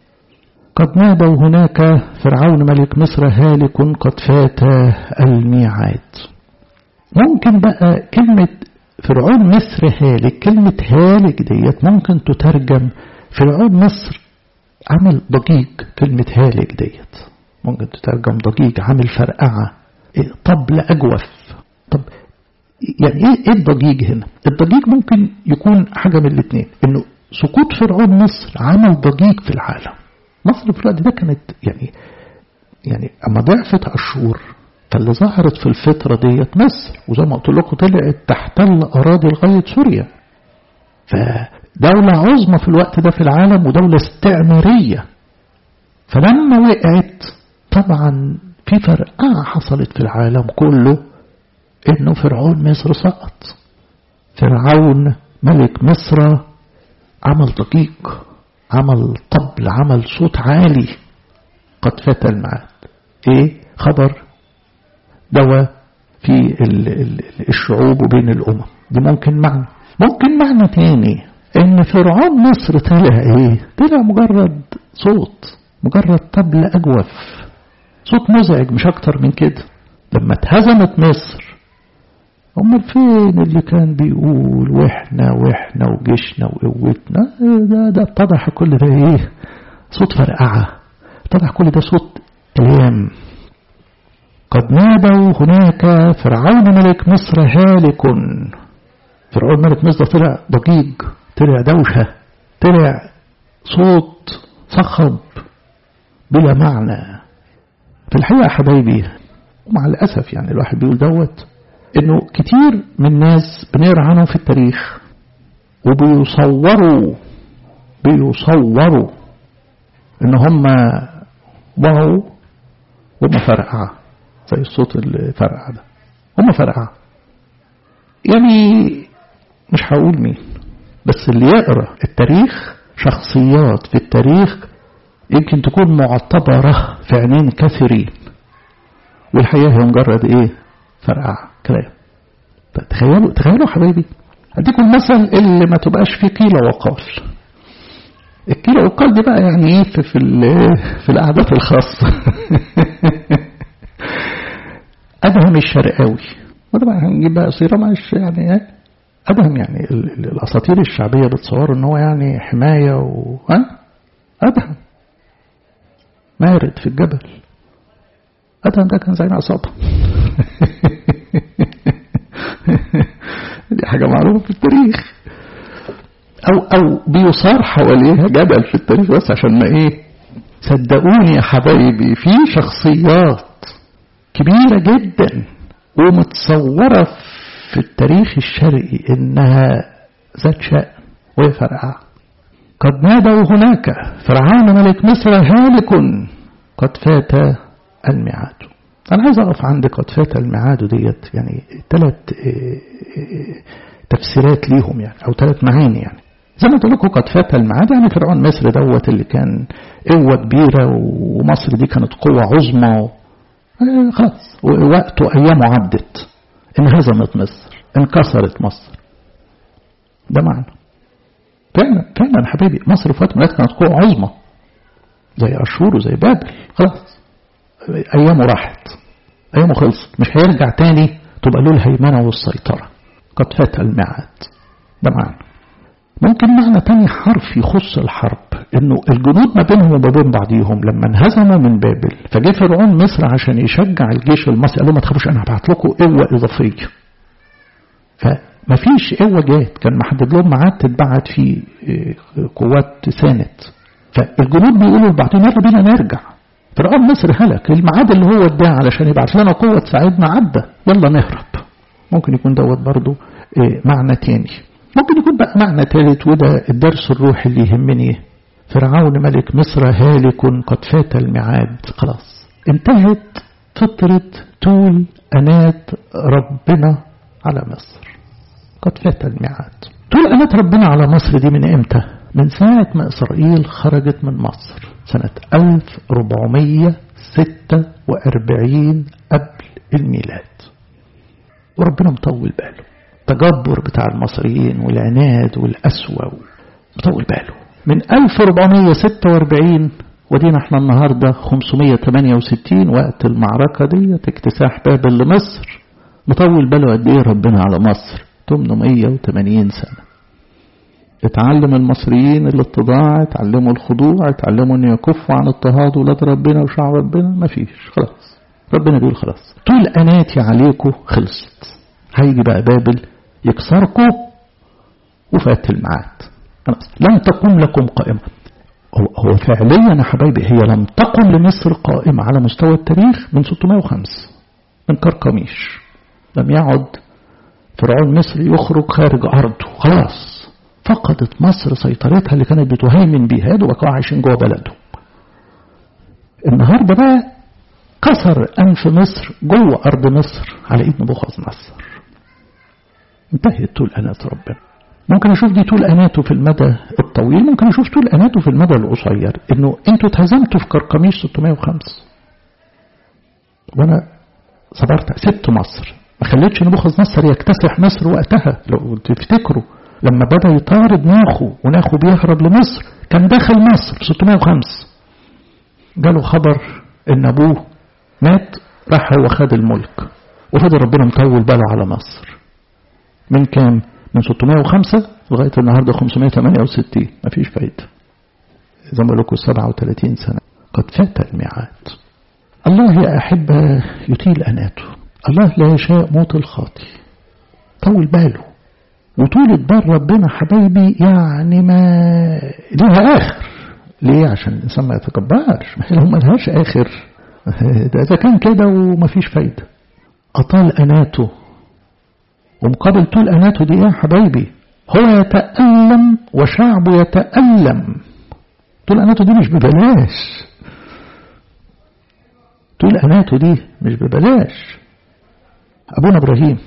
قد نادوا هناك فرعون ملك مصر هالك قد فات الميعاد ممكن بقى كلمة فرعون مصر هالك كلمة هالك ديت ممكن تترجم فرعون مصر عمل ضجيج كلمة هالك ديت ممكن تترجم ضجيج عامل فرقعة طبل أجوف طب يعني ايه الضجيج هنا الضجيج ممكن يكون حاجة من الاثنين انه سقوط فرعون مصر عمل ضجيج في العالم مصر في الوقت ده كانت يعني يعني اما ضعفت اشور فاللي ظهرت في الفترة ديت مصر وزي ما قلت لكم طلعت تحتل أراضي لغاية سوريا فدولة عظمى في الوقت ده في العالم ودولة استعمارية فلما وقعت طبعا في فرقعة حصلت في العالم كله انه فرعون مصر سقط فرعون ملك مصر عمل دقيق عمل طبل عمل صوت عالي قد فات الميعاد ايه خبر دواء في الشعوب وبين الامم دي ممكن معنى ممكن معنى تاني ان فرعون مصر طلع ايه طلع مجرد صوت مجرد طبل اجوف صوت مزعج مش اكتر من كده لما اتهزمت مصر امال فين اللي كان بيقول واحنا واحنا وجيشنا وقوتنا ده ده اتضح كل ده ايه صوت فرقعه اتضح كل ده صوت الام قد نادوا هناك فرعون ملك مصر هالك فرعون ملك مصر طلع ضجيج طلع دوشة طلع صوت صخب بلا معنى في الحقيقة يا حبايبي ومع الأسف يعني الواحد بيقول دوت إنه كتير من الناس بنقرا عنهم في التاريخ وبيصوروا بيصوروا إن هم وعوا وهم فرقعة زي الصوت الفرقعة ده هم فرقعة يعني مش هقول مين بس اللي يقرا التاريخ شخصيات في التاريخ يمكن تكون معتبرة في عينين كثيرين والحقيقة هي مجرد ايه فرقعة كلام تخيلوا تخيلوا حبايبي اديكم المثل اللي ما تبقاش فيه قيل وقال القيل وقال دي بقى يعني ايه في في, في القعدات الخاصة أدهم الشرقاوي وطبعا هنجيب بقى صيغة مش يعني أدهم يعني الأساطير الشعبية بتصور إن هو يعني حماية و ها أدهم مارد في الجبل أدهم ده كان زي عصابة دي حاجة معروفة في التاريخ أو أو بيصار حواليها جدل في التاريخ بس عشان ما إيه صدقوني يا حبايبي في شخصيات كبيرة جدا ومتصورة في التاريخ الشرقي إنها ذات شأن وهي فرقعة قد نادوا هناك فرعون ملك مصر هالك قد فات الميعاد أنا عايز أقف عند قد فات الميعاد ديت يعني ثلاث تفسيرات ليهم يعني أو ثلاث معاني يعني زي ما قلت لكم قد فات الميعاد يعني فرعون مصر دوت اللي كان قوة كبيرة ومصر دي كانت قوة عظمى خلاص وقته أيامه عدت انهزمت مصر انكسرت مصر ده معنى فعلا فعلا حبيبي مصر في وقت من كانت قوة عظمى زي أشور وزي بابل خلاص أيامه راحت أيامه خلصت مش هيرجع تاني تبقى له الهيمنة والسيطرة قد فات الميعاد ده معنى ممكن معنى تاني حرف يخص الحرب انه الجنود ما بينهم وما بين بعضيهم لما انهزموا من بابل فجه فرعون مصر عشان يشجع الجيش المصري قال لهم ما تخافوش انا هبعت لكم قوه اضافيه فما فيش قوه جات كان محدد لهم ميعاد تتبعت فيه قوات سانت فالجنود بيقولوا لبعضهم يلا بينا نرجع فرعون مصر هلك الميعاد اللي هو اداه علشان يبعت لنا قوه تساعدنا عدى يلا نهرب ممكن يكون دوت برضه معنى تاني ممكن يكون بقى معنى ثالث وده الدرس الروحي اللي يهمني فرعون ملك مصر هالك قد فات الميعاد خلاص انتهت فترة طول أنات ربنا على مصر قد فات الميعاد طول أنات ربنا على مصر دي من إمتى من ساعة ما إسرائيل خرجت من مصر سنة 1446 قبل الميلاد وربنا مطول باله التجبر بتاع المصريين والعناد والقسوة مطول باله من 1446 ودينا احنا النهاردة 568 وقت المعركة دي اكتساح بابل لمصر مطول باله قد ايه ربنا على مصر 880 سنة اتعلم المصريين الاتضاع اتعلموا الخضوع اتعلموا ان يكفوا عن اضطهاد ولاد ربنا وشعب ربنا مفيش خلاص ربنا بيقول خلاص طول اناتي عليكم خلصت هيجي بقى بابل يكسركم وفات الميعاد لم تقم لكم قائمة هو فعليا يا حبايبي هي لم تقم لمصر قائمة على مستوى التاريخ من 605 من كركميش لم يعد فرعون مصر يخرج خارج أرضه خلاص فقدت مصر سيطرتها اللي كانت بتهيمن بيها يا دوبك عايشين جوه بلدهم النهارده بقى كسر أنف مصر جوه أرض مصر على إيد نبوخذ نصر انتهت طول أنات ربنا ممكن أشوف دي طول أناته في المدى الطويل ممكن أشوف طول أناته في المدى القصير إنه أنتوا اتهزمتوا في كركميش 605 وأنا صبرت سبت مصر ما خليتش نبوخذ نصر يكتسح مصر وقتها لو تفتكروا لما بدأ يطارد ناخو وناخو بيهرب لمصر كان داخل مصر في 605 جاله خبر ان ابوه مات راح هو خد الملك وفضل ربنا مطول باله على مصر من كام من 605 لغاية النهاردة 568 مفيش فايدة زي ما لكم 37 سنة قد فات الميعاد الله يا أحبة يطيل أناته الله لا يشاء موت الخاطي طول باله وطولة بال ربنا حبايبي يعني ما ليها آخر ليه عشان الإنسان ما يتكبرش ما هي لو ما لهاش آخر ده إذا كان كده ومفيش فايدة أطال أناته ومقابل طول أناته دي يا حبايبي هو يتألم وشعبه يتألم طول أناته دي مش ببلاش طول أناته دي مش ببلاش أبونا إبراهيم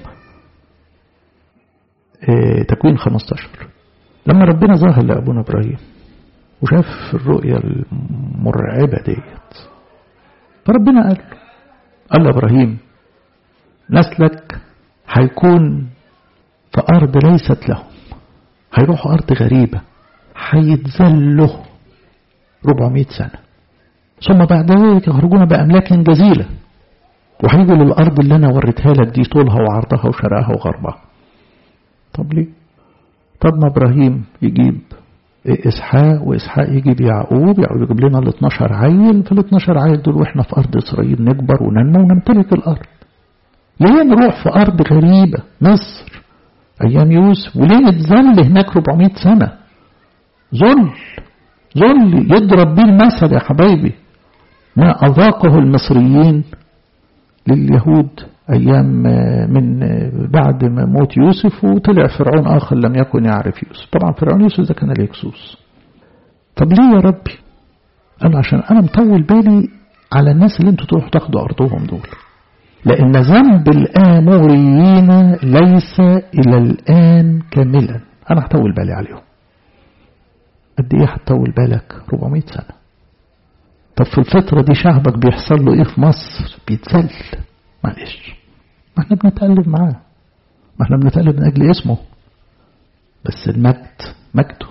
إيه تكوين 15 لما ربنا ظهر لأبونا إبراهيم وشاف الرؤية المرعبة ديت فربنا قال له قال له إبراهيم نسلك هيكون في أرض ليست لهم هيروحوا أرض غريبة هيتذلوا 400 سنة ثم بعد ذلك يخرجون بأملاك جزيلة وهيجوا للأرض اللي أنا وريتها لك دي طولها وعرضها وشرقها وغربها طب ليه طب ما إبراهيم يجيب إسحاق وإسحاق يجيب يعقوب يعقوب يجيب لنا ال 12 عيل في ال 12 عيل دول وإحنا في أرض إسرائيل نكبر وننمو ونمتلك الأرض ليه نروح في أرض غريبة مصر أيام يوسف وليه نتذل هناك 400 سنة ذل ذل يضرب بيه المثل يا حبايبي ما أذاقه المصريين لليهود أيام من بعد ما موت يوسف وطلع فرعون آخر لم يكن يعرف يوسف طبعا فرعون يوسف ده كان الهكسوس طب ليه يا ربي قال عشان أنا مطول بالي على الناس اللي انتوا تروحوا تاخدوا أرضهم دول لأن ذنب الآموريين ليس إلى الآن كاملا أنا هطول بالي عليهم قد إيه هتطول بالك 400 سنة طب في الفترة دي شعبك بيحصل له إيه في مصر بيتذل معلش ما احنا بنتألم معاه ما احنا بنتألم من أجل اسمه بس المجد مجده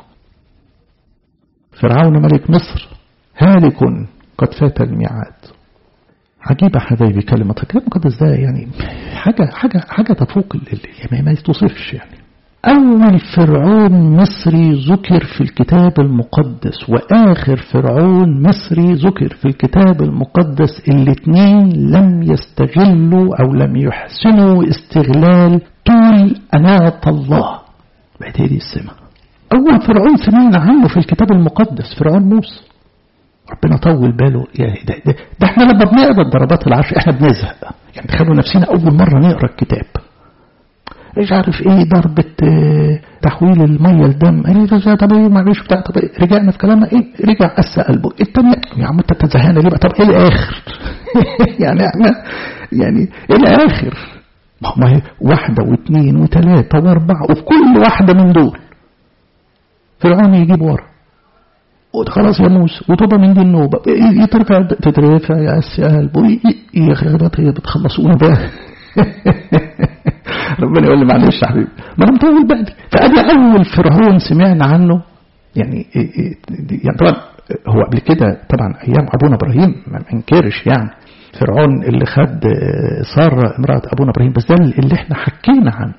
فرعون ملك مصر هالك قد فات الميعاد عجيبة حبايبي كلمة الكلام المقدس ده يعني حاجة حاجة حاجة تفوق يعني ما يتوصفش يعني أول فرعون مصري ذكر في الكتاب المقدس وآخر فرعون مصري ذكر في الكتاب المقدس الاثنين لم يستغلوا أو لم يحسنوا استغلال طول أناة الله بقت هي دي السمة أول فرعون سمعنا عنه في الكتاب المقدس فرعون موسى ربنا طول باله يا ده, ده, ده احنا لما بنقرا الضربات العشر احنا بنزهق يعني تخيلوا نفسنا أول مرة نقرا الكتاب مش عارف ايه ضربة اه تحويل المية لدم ايه طب ايه معلش بتاع طب إيه رجعنا في كلامنا ايه رجع قسى قلبه التانية يا عم انت تزهقنا ليه بقى طب ايه الاخر يعني احنا يعني ايه الاخر ما هي واحدة واثنين وثلاثة واربعة وفي كل واحدة من دول فرعون يجيب ورا خلاص يا موسى وطوبة من دي النوبة يترفع تترفع يا قسي قلبه يا اخي بتخلصونا بقى ربنا يقول لي معلش يا حبيبي ما انا مطول بالي فادي اول فرعون سمعنا عنه يعني يعني طبعا هو قبل كده طبعا ايام ابونا ابراهيم ما انكرش يعني فرعون اللي خد ساره امراه ابونا ابراهيم بس ده اللي احنا حكينا عنه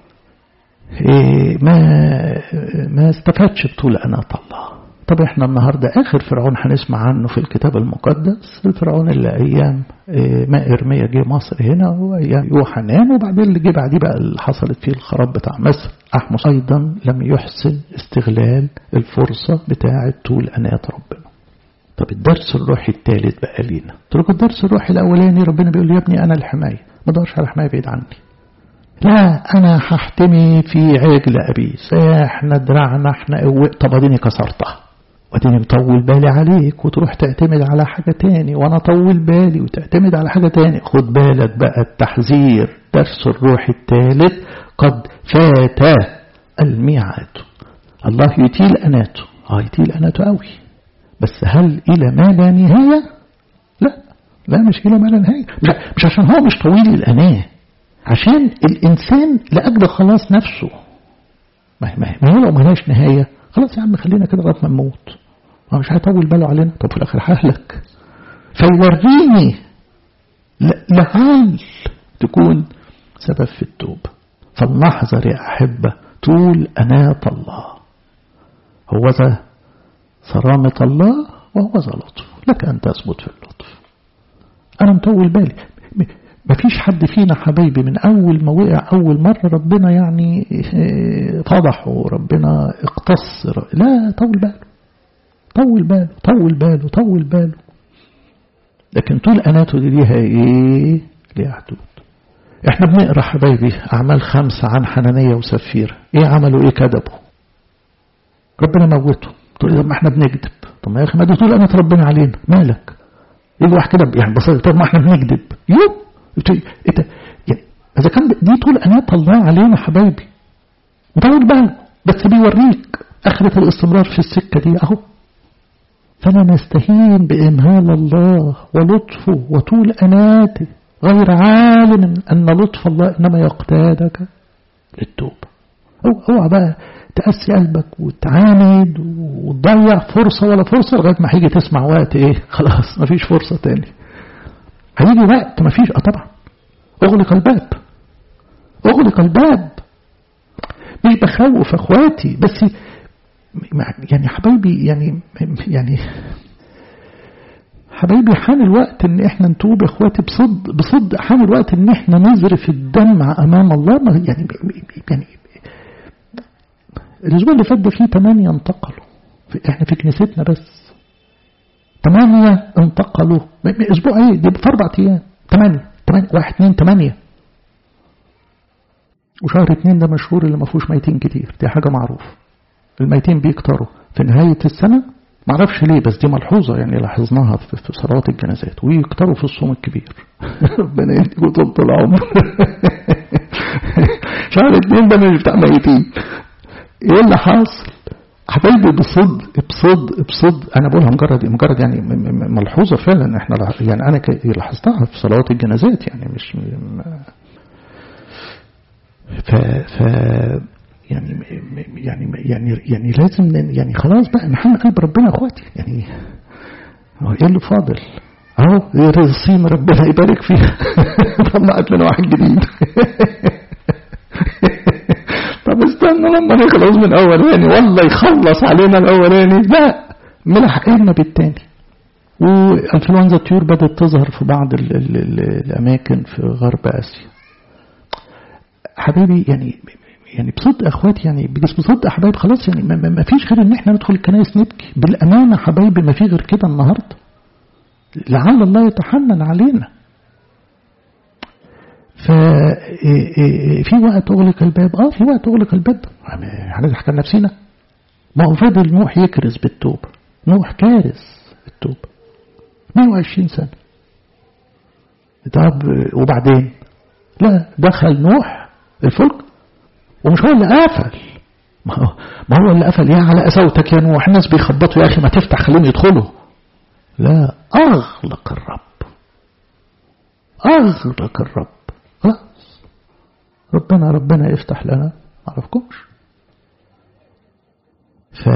ما ما استفادش بطول اناة الله طب احنا النهارده اخر فرعون هنسمع عنه في الكتاب المقدس الفرعون اللي ايام ما ارميا جه مصر هنا وايام يوحنان وبعدين اللي جه بعديه بقى اللي حصلت فيه الخراب بتاع مصر احمس ايضا لم يحسن استغلال الفرصه بتاعه طول اناة ربنا طب الدرس الروحي الثالث بقى لينا قلت لكم الدرس الروحي الاولاني ربنا بيقول لي يا ابني انا الحمايه ما دورش على حمايه بعيد عني لا انا هحتمي في عجل ابيس احنا دراعنا احنا قوة طب اديني كسرتها واديني مطول بالي عليك وتروح تعتمد على حاجة تاني وانا اطول بالي وتعتمد على حاجة تاني خد بالك بقى التحذير درس الروح الثالث قد فات الميعاد الله يطيل اناته اه يطيل اناته قوي بس هل الى ما لا نهاية لا لا مش الى ما لا نهاية مش عشان هو مش طويل الاناه عشان الإنسان لأجل خلاص نفسه ما هو لو ملهاش نهاية خلاص يا عم خلينا كده لغاية ما نموت ما مش هيطول باله علينا طب في الآخر ههلك فيوريني لعل تكون سبب في التوبة فلنحذر يا أحبة طول أناة الله هو ذا صرامة الله وهو ذا لطف لك أن تثبت في اللطف أنا مطول بالي ما فيش حد فينا حبايبي من أول ما وقع أول مرة ربنا يعني فضحه ربنا اقتص لا طول باله طول باله طول باله طول باله لكن طول أناته دي ليها إيه ليها حدود احنا بنقرا حبايبي أعمال خمسة عن حنانية وسفيرة ايه عملوا ايه كذبوا ربنا موته تقول طب ما احنا بنكذب طب ما يا اخي ما دي طول أناة ربنا علينا مالك يجي واحد كده يعني بسيط طب ما احنا بنكذب يوم انت يعني اذا كان دي طول اناة الله علينا حبايبي مطول باله بس بيوريك اخرة الاستمرار في السكة دي اهو فلا نستهين بإمهال الله ولطفه وطول أناته غير عالم أن لطف الله إنما يقتادك للتوبة أو اوعى بقى تقسي قلبك وتعاند وتضيع فرصة ولا فرصة لغاية ما هيجي تسمع وقت إيه خلاص مفيش فرصة تاني هيجي وقت ما فيش اه طبعا اغلق الباب اغلق الباب مش بخوف اخواتي بس يعني حبايبي يعني يعني حبايبي حان الوقت ان احنا نتوب يا اخواتي بصد بصد حان الوقت ان احنا نزرف الدمع امام الله ما يعني يعني الاسبوع اللي فات ده فيه ثمانية انتقلوا احنا في كنيستنا بس ثمانية انتقلوا اسبوع ايه دي في اربع ايام ثمانية ثمانية واحد اثنين ثمانية وشهر اثنين ده مشهور اللي ما فيهوش ميتين كتير دي حاجة معروفة الميتين بيكتروا في نهاية السنة معرفش ليه بس دي ملحوظة يعني لاحظناها في صلوات الجنازات ويكتروا في الصوم الكبير ربنا يديكوا طول العمر شهر اثنين ده مش بتاع ميتين ايه اللي حاصل حبايبي بصدق بصدق بصدق انا بقولها مجرد مجرد يعني ملحوظه فعلا احنا يعني انا لاحظتها في صلوات الجنازات يعني مش ف ف يعني يعني يعني يعني لازم يعني خلاص بقى نحن قلب ربنا اخواتي يعني هو ايه اللي فاضل اهو الصين ربنا يبارك فيها طلعت لنا واحد جديد طب استنى لما نخلص من الاولاني والله يخلص علينا الاولاني لا ملحقنا بالتاني وانفلونزا الطيور بدات تظهر في بعض ال ال ال الاماكن في غرب اسيا حبيبي يعني يعني بصدق اخواتي يعني بصدق حبايب خلاص يعني ما, ما فيش غير ان احنا ندخل الكنائس نبكي بالامانه حبايبي ما في غير كده النهارده لعل الله يتحنن علينا ففي وقت أغلق الباب اه في وقت أغلق الباب هنضحك على نفسنا ما هو فضل نوح يكرز بالتوبة نوح كارث بالتوبة 120 سنة طب وبعدين لا دخل نوح الفلك ومش هو اللي قفل ما هو, ما هو اللي قفل يا على قساوتك يا نوح الناس بيخبطوا يا أخي ما تفتح خليهم يدخلوا لا أغلق الرب أغلق الرب خلاص ربنا ربنا يفتح لنا ما عرفكمش ف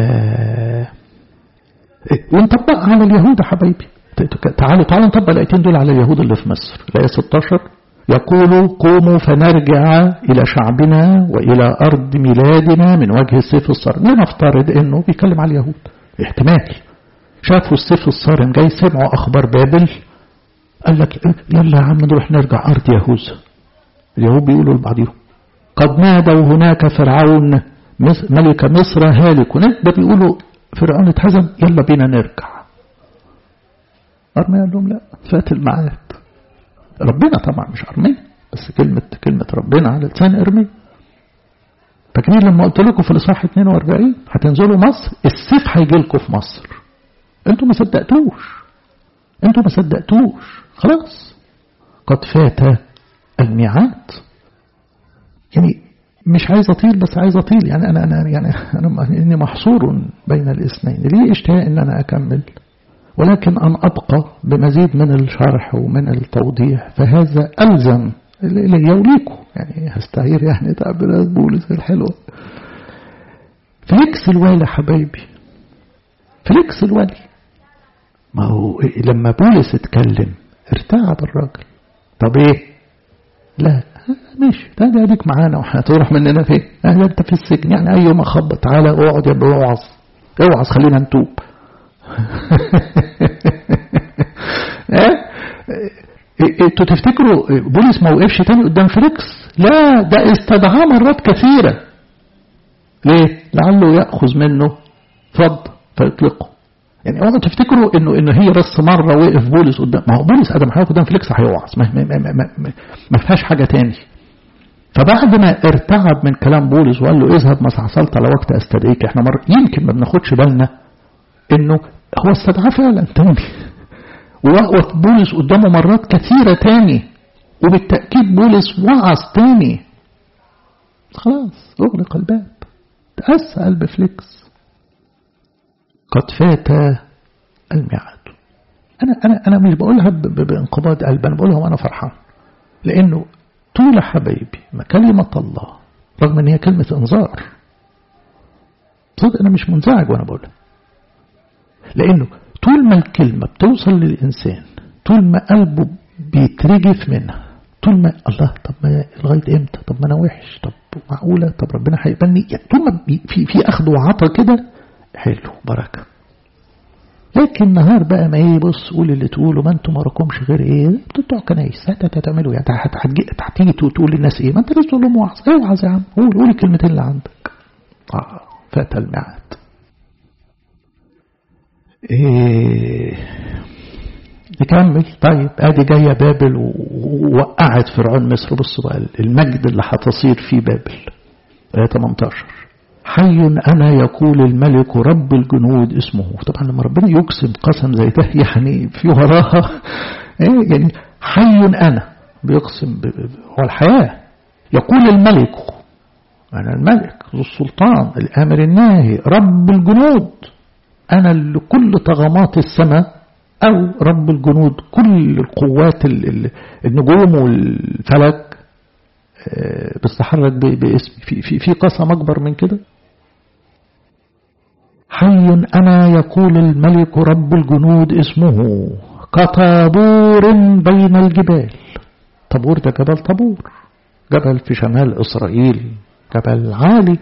ونطبق على اليهود يا حبايبي تعالوا تعالوا نطبق الايتين دول على اليهود اللي في مصر الايه 16 يقول قوموا فنرجع إلى شعبنا وإلى أرض ميلادنا من وجه السيف الصارم لنفترض أنه بيتكلم على اليهود احتمال شافوا السيف الصارم جاي سمعوا أخبار بابل قال لك يلا يا عم نروح نرجع أرض يهوذا اليهود بيقولوا لبعضهم قد نادوا هناك فرعون ملك مصر هالك ده بيقولوا فرعون اتهزم يلا بينا نرجع أرميا قال لهم لا فات الميعاد ربنا طبعا مش أرميا بس كلمة كلمة ربنا على لسان أرميا فاكرين لما قلت لكم في الإصحاح 42 هتنزلوا مصر السيف هيجي لكم في مصر انتوا ما صدقتوش انتوا ما صدقتوش خلاص قد فات الميعاد يعني مش عايز اطيل بس عايز اطيل يعني انا انا يعني انا اني محصور بين الاثنين ليه اشتهاء ان انا اكمل ولكن ان ابقى بمزيد من الشرح ومن التوضيح فهذا الزم الي وليكم يعني هستعير يعني تعبيرات بولس الحلوه فليكس الوالي حبايبي فليكس الوالي ما هو لما بولس اتكلم ارتعب الراجل طب ايه لا ماشي تعالى اديك معانا وهتروح مننا فين اهلا انت في السجن يعني اي يوم اخبط تعالى اقعد يا ابو اوعظ اوعظ خلينا نتوب انتوا تفتكروا بولس ما وقفش تاني قدام فليكس لا ده استدعاه مرات كثيرة ليه لعله يأخذ منه فض فيطلقه يعني اوعوا تفتكروا انه انه هي بس مره وقف بولس قدام ما هو بولس ادم هيقف قدام فليكس هيوعظ ما, ما, ما, ما, ما, ما فيهاش حاجه تاني فبعد ما ارتعب من كلام بولس وقال له اذهب ما حصلت على وقت استدعيك احنا مر يمكن ما بناخدش بالنا انه هو استدعاه فعلا تاني ووقف بولس قدامه مرات كثيره تاني وبالتاكيد بولس وعظ تاني خلاص اغلق الباب تأسى قلب فليكس قد فات الميعاد أنا أنا أنا مش بقولها بانقباض قلب أنا بقولها وأنا فرحان لأنه طول حبايبي ما كلمة الله رغم إن هي كلمة إنذار صدق أنا مش منزعج وأنا بقولها لأنه طول ما الكلمة بتوصل للإنسان طول ما قلبه بيترجف منها طول ما الله طب ما لغاية إمتى طب ما أنا وحش طب معقولة طب ربنا هيقبلني يعني طول ما في في أخذ وعطا كده حلو بركة لكن نهار بقى ما ايه بص قول اللي تقوله ما انتم وراكمش غير ايه بتوع كنايس هتعملوا يعني هتيجي تقول للناس ايه ما انت لسه تقول لهم وعظ اوعظ يا عم قول قول الكلمتين اللي عندك اه فات الميعاد ايه نكمل طيب ادي جايه بابل ووقعت فرعون مصر بصوا بقى المجد اللي هتصير في بابل ايه 18 حي أنا يقول الملك رب الجنود اسمه طبعا لما ربنا يقسم قسم زي ده يعني في وراها إيه يعني حي أنا بيقسم هو الحياة يقول الملك أنا الملك ذو السلطان الآمر الناهي رب الجنود أنا لكل طغمات السماء أو رب الجنود كل القوات النجوم والفلك بتتحرك باسم في في في قسم أكبر من كده حي أنا يقول الملك رب الجنود اسمه كطابور بين الجبال طابور ده جبل طابور جبل في شمال إسرائيل جبل عالي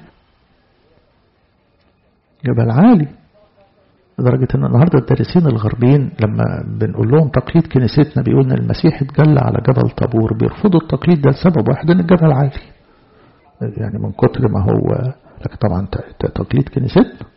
جبل عالي لدرجة أن النهاردة الدارسين الغربيين لما بنقول لهم تقليد كنيستنا بيقول أن المسيح اتجلى على جبل طابور بيرفضوا التقليد ده لسبب واحد أن الجبل عالي يعني من كتر ما هو لكن طبعا تقليد كنيستنا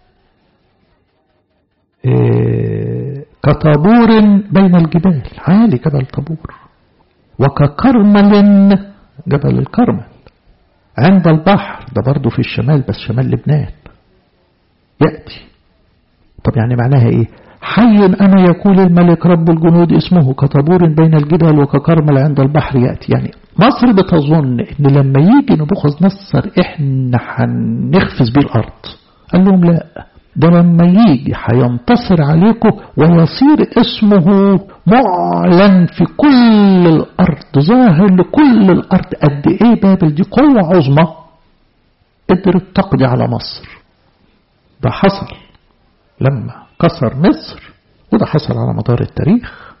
إيه كطابور بين الجبال عالي جبل طابور وككرمل جبل الكرمل عند البحر ده برضه في الشمال بس شمال لبنان يأتي طب يعني معناها ايه حي أنا يقول الملك رب الجنود اسمه كطابور بين الجبال وككرمل عند البحر يأتي يعني مصر بتظن ان لما يجي نبوخذ نصر احنا هنخفز بيه الارض قال لهم لا ده لما يجي هينتصر عليكم ويصير اسمه معلن في كل الأرض ظاهر لكل الأرض قد إيه بابل دي قوة عظمى قدرت تقضي على مصر ده حصل لما كسر مصر وده حصل على مدار التاريخ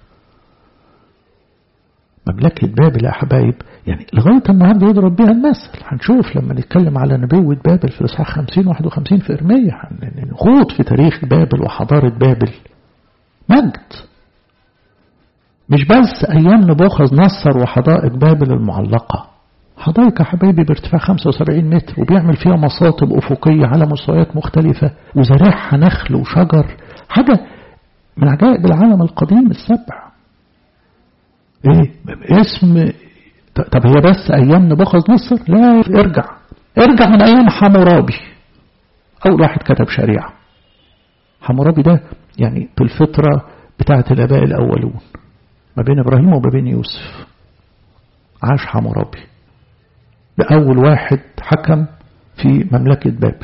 مملكة بابل يا حبايب يعني لغاية النهاردة يضرب بها المثل هنشوف لما نتكلم على نبوة بابل في الإصحاح 50 51 في إرمية نخوض في تاريخ بابل وحضارة بابل مجد مش بس أيام نبوخذ نصر وحدائق بابل المعلقة حدائق يا حبايبي بارتفاع 75 متر وبيعمل فيها مصاطب أفقية على مستويات مختلفة وزرعها نخل وشجر حاجة من عجائب العالم القديم السبع ايه اسم طب هي بس ايام نبوخذ نصر لا ارجع ارجع من ايام حمورابي اول واحد كتب شريعة حمورابي ده يعني في الفترة بتاعة الاباء الاولون ما بين ابراهيم وما بين يوسف عاش حمورابي ده اول واحد حكم في مملكة بابل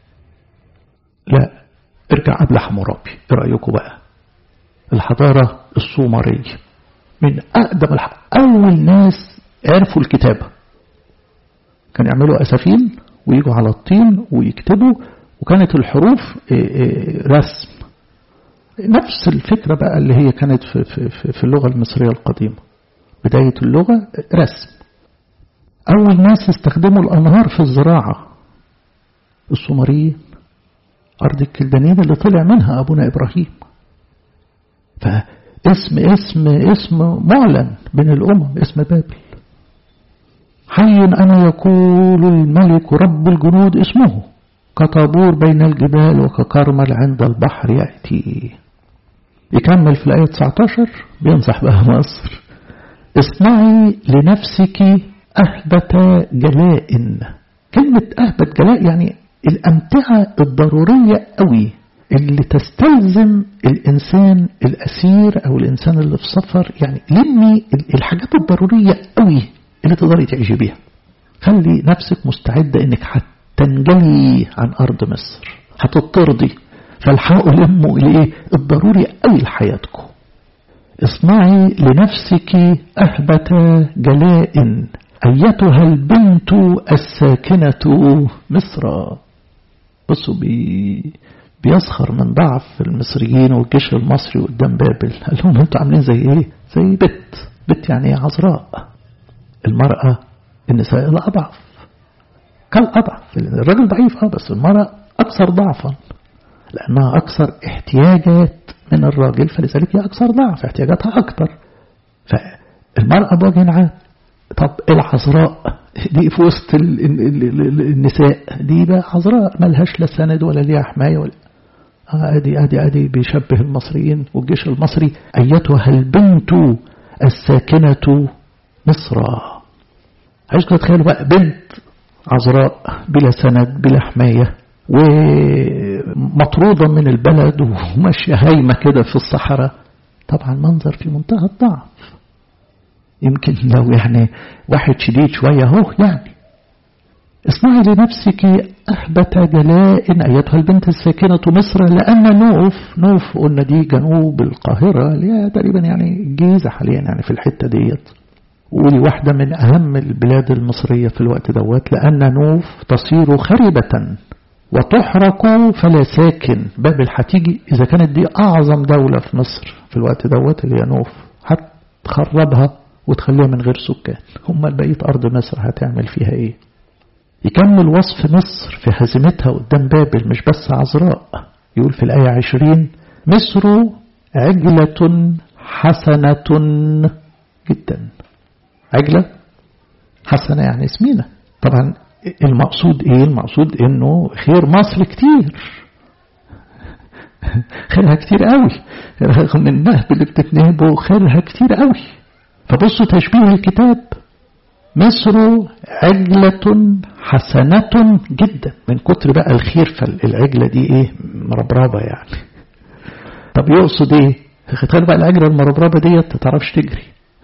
لا ارجع قبل حمورابي ايه رأيكم بقى الحضارة السومرية من أقدم الح... أول ناس عرفوا الكتابة كان يعملوا أسفين ويجوا على الطين ويكتبوا وكانت الحروف رسم نفس الفكرة بقى اللي هي كانت في, في, في اللغة المصرية القديمة بداية اللغة رسم أول ناس استخدموا الأنهار في الزراعة السومريين أرض الكلدانيين اللي طلع منها أبونا إبراهيم فاسم اسم اسم معلن بين الأمم اسم بابل حي أنا يقول الملك رب الجنود اسمه كطابور بين الجبال وككرمل عند البحر يأتي يكمل في الآية 19 بينصح بها مصر اصنعي لنفسك أهبة جلاء كلمة أهبة جلاء يعني الأمتعة الضرورية قوي اللي تستلزم الإنسان الأسير أو الإنسان اللي في سفر يعني لمي الحاجات الضرورية قوي اللي تقدري تعيشي بيها خلي نفسك مستعدة إنك هتنجلي عن أرض مصر هتطردي فالحقوا لموا الإيه الضروري قوي لحياتكم اصنعي لنفسك أهبة جلاء أيتها البنت الساكنة مصر بصوا بي بيسخر من ضعف المصريين والجيش المصري قدام بابل قال لهم انتوا عاملين زي ايه زي بت بت يعني عذراء المرأة النساء الأضعف كالأضعف الراجل ضعيف اه بس المرأة أكثر ضعفا لأنها أكثر احتياجات من الراجل فلذلك هي أكثر ضعف احتياجاتها أكثر فالمرأة بوجه عام طب العذراء دي في وسط النساء دي بقى عذراء ملهاش لا سند ولا ليها حماية ولا ادي ادي ادي بيشبه المصريين والجيش المصري ايتها البنت الساكنة مصر عايزكم تتخيلوا بقى بنت عذراء بلا سند بلا حماية ومطرودة من البلد وماشية هايمة كده في الصحراء طبعا منظر في منتهى الضعف يمكن لو يعني واحد شديد شوية هو يعني اصنعي لنفسك أهبة جلاء أيتها البنت الساكنة مصر لأن نوف نوف قلنا دي جنوب القاهرة اللي هي تقريبا يعني الجيزة حاليا يعني في الحتة ديت ودي واحدة من أهم البلاد المصرية في الوقت دوت لأن نوف تصير خربة وتحرق فلا ساكن بابل هتيجي إذا كانت دي أعظم دولة في مصر في الوقت دوت اللي هي نوف هتخربها وتخليها من غير سكان هم بقية أرض مصر هتعمل فيها إيه يكمل وصف مصر في هزيمتها قدام بابل مش بس عذراء يقول في الآية عشرين مصر عجلة حسنة جدا عجلة حسنة يعني سمينة طبعا المقصود ايه المقصود انه خير مصر كتير خيرها كتير قوي رغم النهب اللي بتتنهبه خيرها كتير قوي فبصوا تشبيه الكتاب مصر عجلة حسنة جدا من كتر بقى الخير فالعجلة دي ايه مربربة يعني طب يقصد ايه تخيل بقى العجلة المربربة ديت تعرفش تجري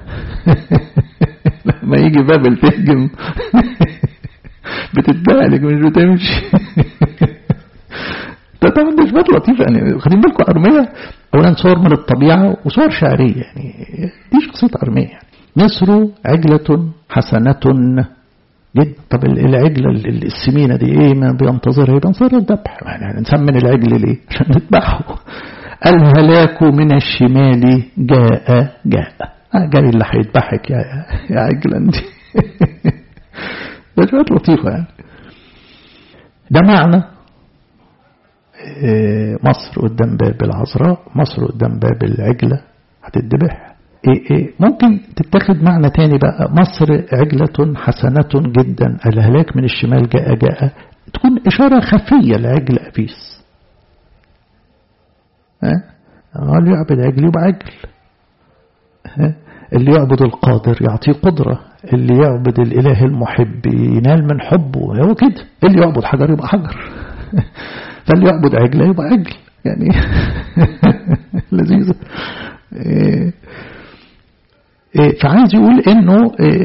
لما يجي بابل تهجم بتتبالج مش بتمشي ده طبعا ده شبات لطيفة يعني خلينا بالكم أرمية أولا صور من الطبيعة وصور شعرية يعني دي شخصية أرمية يعني مصر عجلة حسنة جدا طب العجلة السمينة دي ايه ما بينتظرها بينتظر الذبح يعني نسمن العجل ليه عشان نذبحه الهلاك من الشمال جاء جاء جاي اللي هيذبحك يا يا عجلة انت ده شوية لطيفة يعني ده معنى مصر قدام باب العذراء مصر قدام باب العجلة هتذبح إيه إيه ممكن تتاخد معنى تاني بقى مصر عجلة حسنة جدا الهلاك من الشمال جاء جاء تكون إشارة خفية لعجل أبيس ها اللي يعبد عجل يبقى عجل ها اللي يعبد القادر يعطيه قدرة اللي يعبد الإله المحب ينال من حبه هو كده اللي يعبد حجر يبقى حجر فاللي يعبد عجلة يبقى عجل يعني لذيذة إيه فعايز يقول انه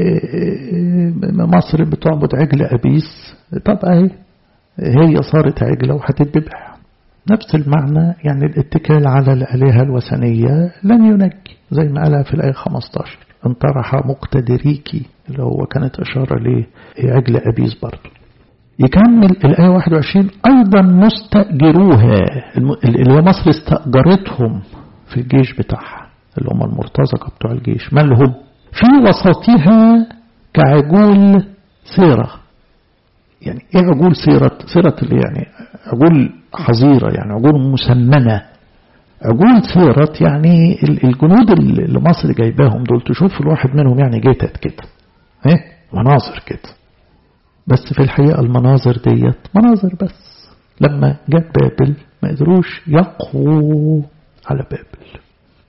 مصر بتعبد عجل ابيس طب اهي هي صارت عجله وهتتذبح نفس المعنى يعني الاتكال على الالهه الوثنيه لن ينجي زي ما قالها في الايه 15 انطرح مقتدريكي اللي هو كانت اشاره لعجل ابيس برضه يكمل الآية 21 أيضا مستأجروها اللي هي مصر استأجرتهم في الجيش بتاعها اللي هم المرتزقة بتوع الجيش من هم في وسطها كعجول سيرة يعني ايه عجول سيرة سيرة اللي يعني عجول حظيرة يعني عجول مسمنة عجول سيرة يعني الجنود اللي مصر جايباهم دول تشوف الواحد منهم يعني جيتت كده ايه مناظر كده بس في الحقيقة المناظر ديت مناظر بس لما جاء بابل ما قدروش يقووا على بابل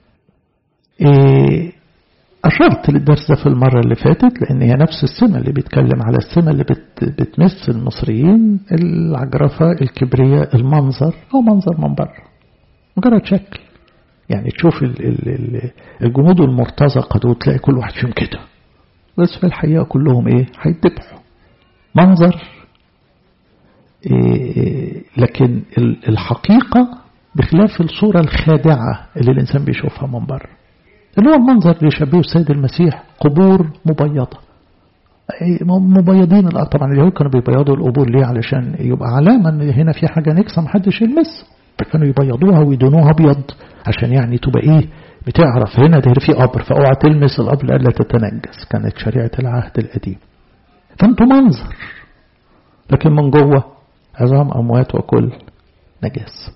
إيه أشرت للدرس ده في المرة اللي فاتت لأن هي نفس السمة اللي بيتكلم على السمة اللي بت بتمس المصريين العجرفة الكبرياء المنظر أو منظر من بره مجرد شكل يعني تشوف ال ال ال الجنود المرتزقة دول تلاقي كل واحد فيهم كده بس في الحقيقة كلهم إيه هيتذبحوا منظر إيه لكن الحقيقة بخلاف الصورة الخادعة اللي الإنسان بيشوفها من بره اللي هو المنظر اللي يشبهه السيد المسيح قبور مبيضة مبيضين الأرض طبعا اليهود كانوا بيبيضوا القبور ليه علشان يبقى علامة ان هنا في حاجة نكسة محدش يلمس فكانوا يبيضوها ويدونوها ابيض عشان يعني تبقى ايه بتعرف هنا ده في قبر فاوعى تلمس القبر لألا تتنجس كانت شريعة العهد القديم فانتوا منظر لكن من جوه عظام أموات وكل نجاس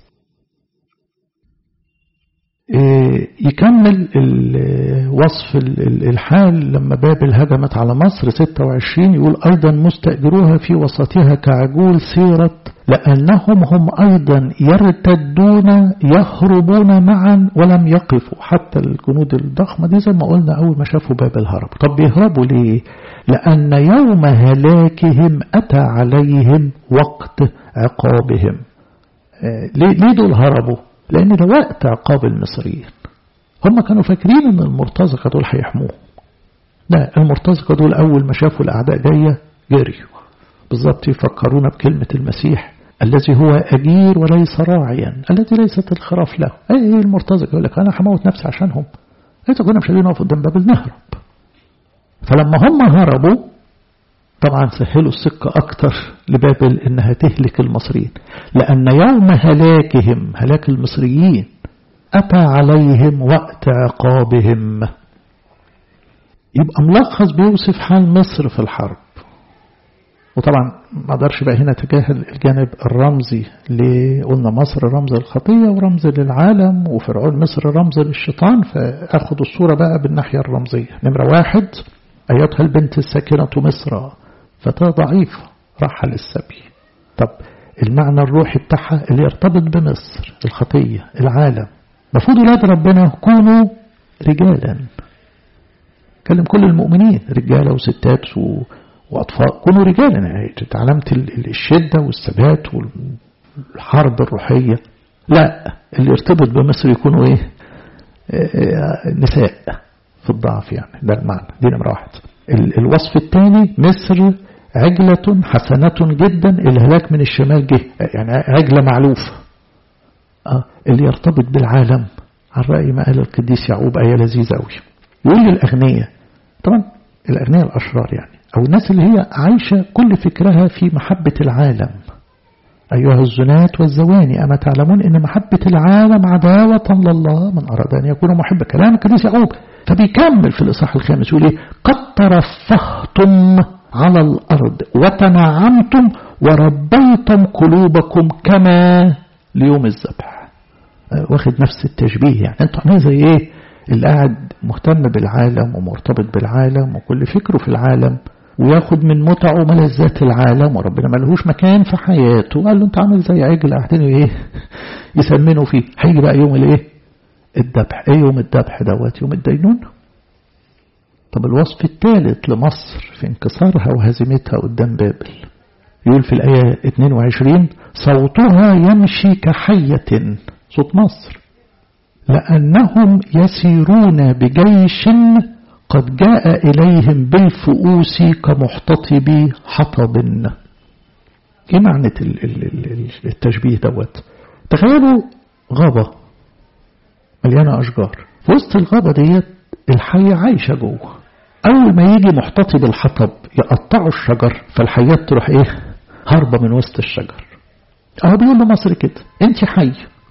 يكمل وصف الحال لما بابل هجمت على مصر 26 يقول أيضا مستأجروها في وسطها كعجول سيرة لأنهم هم أيضا يرتدون يهربون معا ولم يقفوا حتى الجنود الضخمة دي زي ما قلنا أول ما شافوا بابل هربوا طب بيهربوا ليه لأن يوم هلاكهم أتى عليهم وقت عقابهم ليه دول هربوا لأن ده وقت عقاب المصريين هم كانوا فاكرين أن المرتزقة دول هيحموهم لا المرتزقة دول أول ما شافوا الأعداء جاية جريوا بالضبط يفكرونا بكلمة المسيح الذي هو أجير وليس راعيا الذي ليست الخراف له أي المرتزق يقول لك أنا هموت نفسي عشانهم إذا كنا مش قادرين نقف قدام بابل نهرب فلما هم هربوا طبعا سهلوا السكة أكتر لبابل إنها تهلك المصريين لأن يوم هلاكهم هلاك المصريين أتى عليهم وقت عقابهم يبقى ملخص بيوصف حال مصر في الحرب وطبعا ما اقدرش بقى هنا اتجاهل الجانب الرمزي قلنا مصر رمز الخطية ورمز للعالم وفرعون مصر رمز للشيطان فاخد الصورة بقى بالناحية الرمزية نمرة واحد أيتها البنت الساكنة مصر فتاة ضعيفة راحة للسبي طب المعنى الروحي بتاعها اللي يرتبط بمصر الخطية العالم المفروض ولاد ربنا يكونوا رجالا كلم كل المؤمنين رجالة وستات و... وأطفال كونوا رجالا يعني علامة الشدة والثبات والحرب الروحية لا اللي يرتبط بمصر يكونوا ايه نساء في الضعف يعني ده المعنى دي نمرة واحد الوصف الثاني مصر عجلة حسنة جدا الهلاك من الشمال جه يعني عجلة معلوفة اللي يرتبط بالعالم على رأي ما قال القديس يعقوب آية لذيذة أوي يقول للأغنياء طبعا الأغنياء الأشرار يعني أو الناس اللي هي عايشة كل فكرها في محبة العالم أيها الزنات والزواني أما تعلمون أن محبة العالم عداوة لله من أراد أن يكون محب كلام القديس يعقوب فبيكمل في الإصحاح الخامس يقول إيه قد ترفهتم على الأرض وتنعمتم وربيتم قلوبكم كما ليوم الذبح واخد نفس التشبيه يعني انتوا عاملين زي ايه اللي قاعد مهتم بالعالم ومرتبط بالعالم وكل فكره في العالم وياخد من متعه ملذات العالم وربنا ملهوش مكان في حياته قال له انت عامل زي عجل قاعدين ايه يسمنوا فيه هيجي بقى يوم الايه الذبح ايه يوم الذبح دوت يوم الدينون طب الوصف الثالث لمصر في انكسارها وهزيمتها قدام بابل يقول في الآية 22 صوتها يمشي كحية صوت مصر لأنهم يسيرون بجيش قد جاء إليهم بالفؤوس كمحتطب حطب ايه معنى التشبيه دوت تخيلوا غابة مليانة أشجار في وسط الغابة ديت الحية عايشة جوه أول ما يجي محتطب الحطب يقطعوا الشجر فالحيات تروح إيه هربة من وسط الشجر أهو بيقول لمصر كده أنت حي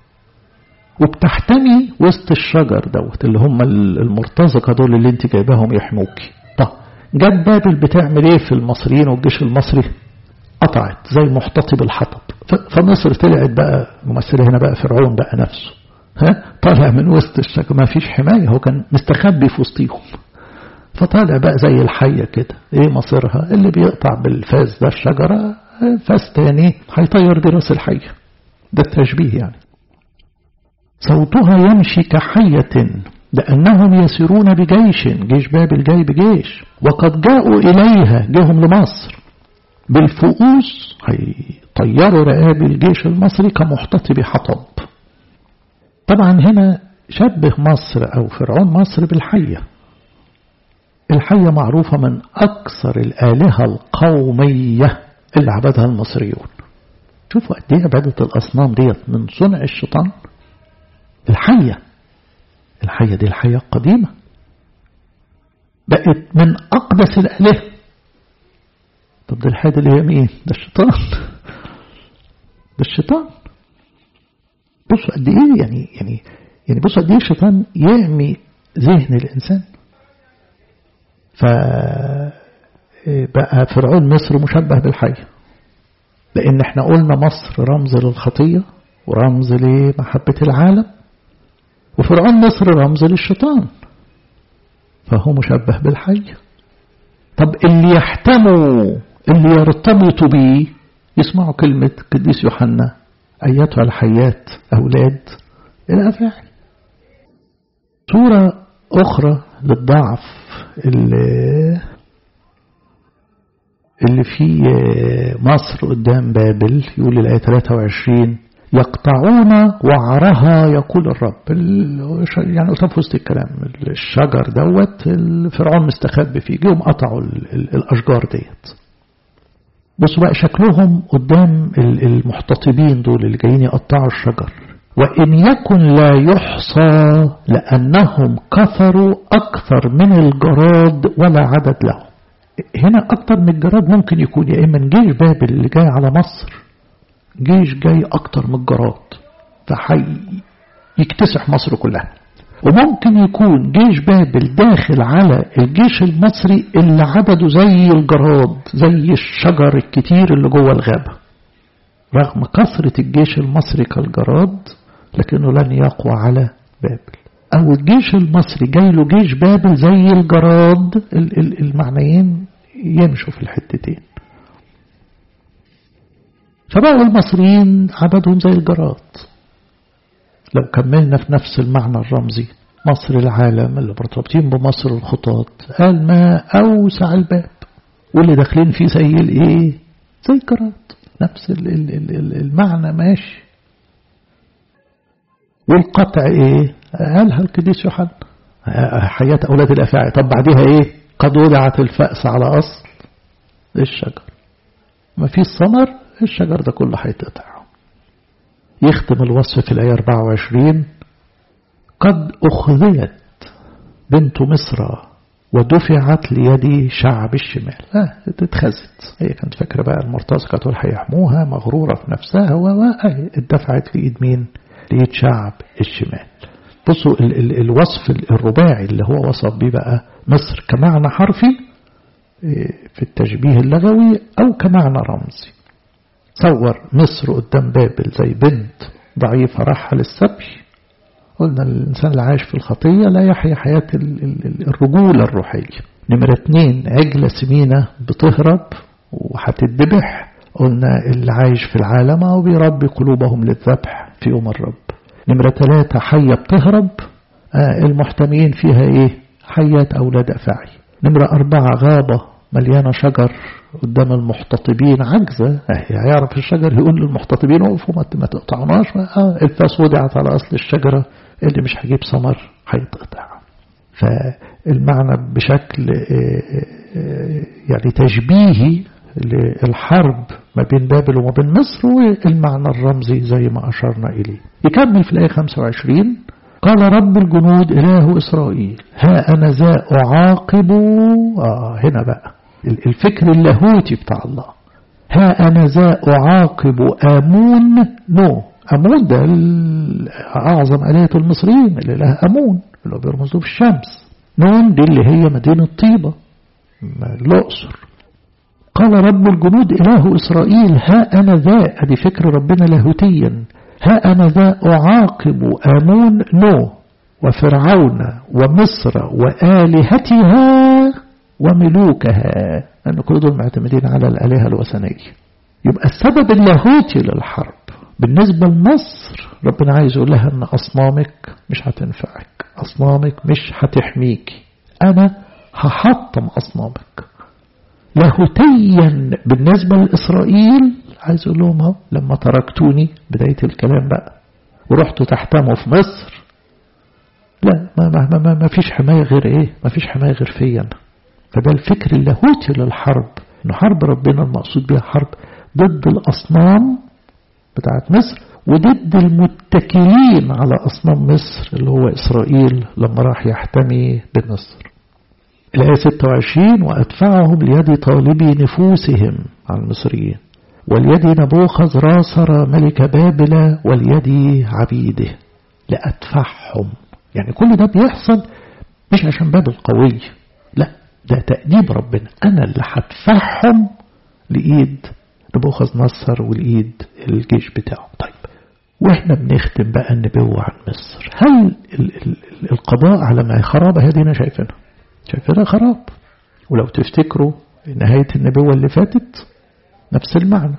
وبتحتمي وسط الشجر دوت اللي هم المرتزقة دول اللي انت جايباهم يحموكي طب جت بابل بتعمل ايه في المصريين والجيش المصري قطعت زي محتطب الحطب فمصر طلعت بقى ممثلة هنا بقى فرعون بقى نفسه ها طالع من وسط الشجر ما فيش حماية هو كان مستخبي في وسطيهم فطالع بقى زي الحية كده ايه مصيرها اللي بيقطع بالفاس ده الشجرة فاس تاني هيطير دي راس الحية ده التشبيه يعني صوتها يمشي كحية لأنهم يسيرون بجيش جيش بابل جاي بجيش وقد جاءوا إليها جاهم لمصر بالفؤوس هيطيروا رقاب الجيش المصري كمحتطب حطب طبعا هنا شبه مصر أو فرعون مصر بالحية الحية معروفة من أكثر الآلهة القومية اللي عبدها المصريون شوفوا قد ايه عبادة الأصنام ديت من صنع الشيطان الحية الحية دي الحية القديمة بقت من أقدس الآلهة طب ده الحية اللي هي مين ده الشيطان ده الشيطان بصوا قد ايه يعني يعني يعني بصوا قد ايه الشيطان يعمي ذهن الإنسان ف بقى فرعون مصر مشبه بالحية لأن احنا قلنا مصر رمز للخطية ورمز لمحبة العالم وفرعون مصر رمز للشيطان فهو مشبه بالحية طب اللي يحتموا اللي يرتبطوا بيه يسمعوا كلمة قديس يوحنا أيتها الحيات أولاد إلى آخره صورة أخرى للضعف اللي اللي في مصر قدام بابل يقول الآية 23 يقطعون وعرها يقول الرب يعني قلت في وسط الكلام الشجر دوت فرعون مستخبي فيه جيهم قطعوا الأشجار ديت بصوا بقى شكلهم قدام المحتطبين دول اللي جايين يقطعوا الشجر وإن يكن لا يحصى لأنهم كثروا أكثر من الجراد ولا عدد لهم هنا أكثر من الجراد ممكن يكون يا إما جيش بابل اللي جاي على مصر جيش جاي أكتر من الجراد فحي يكتسح مصر كلها وممكن يكون جيش بابل داخل على الجيش المصري اللي عدده زي الجراد زي الشجر الكتير اللي جوه الغابة رغم كثرة الجيش المصري كالجراد لكنه لن يقوى على بابل أو الجيش المصري جاي له جيش بابل زي الجراد المعنيين يمشوا في الحتتين فبقوا المصريين عبدهم زي الجراد لو كملنا في نفس المعنى الرمزي مصر العالم اللي مرتبطين بمصر الخطاط قال ما أوسع الباب واللي داخلين فيه زي الايه زي الجراد نفس المعنى ماشي والقطع ايه قالها القديس يوحنا حياة أولاد الأفاعي طب بعدها ايه قد وضعت الفأس على أصل الشجر ما فيش ثمر الشجر ده كله هيتقطع يختم الوصف في الآية 24 قد أخذيت بنت مصر ودفعت ليد شعب الشمال اه اتخذت هي كانت فاكرة بقى المرتزقة تقول هيحموها مغرورة في نفسها اتدفعت في ايد مين ليد شعب الشمال بصوا ال ال الوصف الرباعي اللي هو وصف بيه بقى مصر كمعنى حرفي في التشبيه اللغوي أو كمعنى رمزي صور مصر قدام بابل زي بنت ضعيفة راحة للسبي قلنا الإنسان اللي عايش في الخطية لا يحيا حياة الرجولة الروحية نمرة اتنين عجلة سمينة بتهرب وهتتذبح قلنا اللي عايش في العالم أو بيربي قلوبهم للذبح في يوم الرب نمرة ثلاثة حية بتهرب آه المحتمين فيها ايه حيات أولاد أفاعي نمرة أربعة غابة مليانة شجر قدام المحتطبين عجزة هيعرف الشجر يقول للمحتطبين وقفوا ما تقطعناش آه الفاس وضعت على أصل الشجرة اللي مش هجيب ثمر هيتقطع فالمعنى بشكل يعني تشبيهي للحرب ما بين بابل وما بين مصر والمعنى الرمزي زي ما أشرنا إليه يكمل في الآية 25 قال رب الجنود إله إسرائيل ها أنا ذا أعاقب آه هنا بقى الفكر اللاهوتي بتاع الله ها أنا ذا أعاقب آمون نو أمون ده أعظم آلهة المصريين اللي لها أمون اللي بيرمزوا في الشمس نون دي اللي هي مدينة طيبة الأقصر قال رب الجنود إله إسرائيل ها أنا ذا أدي فكر ربنا لاهوتيا ها أنا ذا أعاقب آمون نو وفرعون ومصر وآلهتها وملوكها لأن كل دول معتمدين على الآلهة الوثنية يبقى السبب اللاهوتي للحرب بالنسبة لمصر ربنا عايز يقول لها أن أصنامك مش هتنفعك أصنامك مش هتحميك أنا هحطم أصنامك لاهوتيا بالنسبة لإسرائيل عايز أقول لهم اهو لما تركتوني بداية الكلام بقى ورحتوا تحتموا في مصر لا ما, ما, ما, ما فيش حماية غير ايه ما فيش حماية غير فيا أنا فده الفكر اللاهوتي للحرب انه حرب ربنا المقصود بها حرب ضد الأصنام بتاعت مصر وضد المتكلين على أصنام مصر اللي هو إسرائيل لما راح يحتمي بمصر الآية 26 وأدفعهم ليد طالبي نفوسهم على المصريين واليد نبوخذ راسر ملك بابل واليد عبيده لأدفعهم يعني كل ده بيحصل مش عشان بابل قوي لا ده تأديب ربنا أنا اللي هدفعهم لإيد نبوخذ نصر والإيد الجيش بتاعه طيب واحنا بنختم بقى النبوة عن مصر هل القضاء على ما خراب هذه شايفينها شايفينها خراب ولو تفتكروا نهاية النبوة اللي فاتت نفس المعنى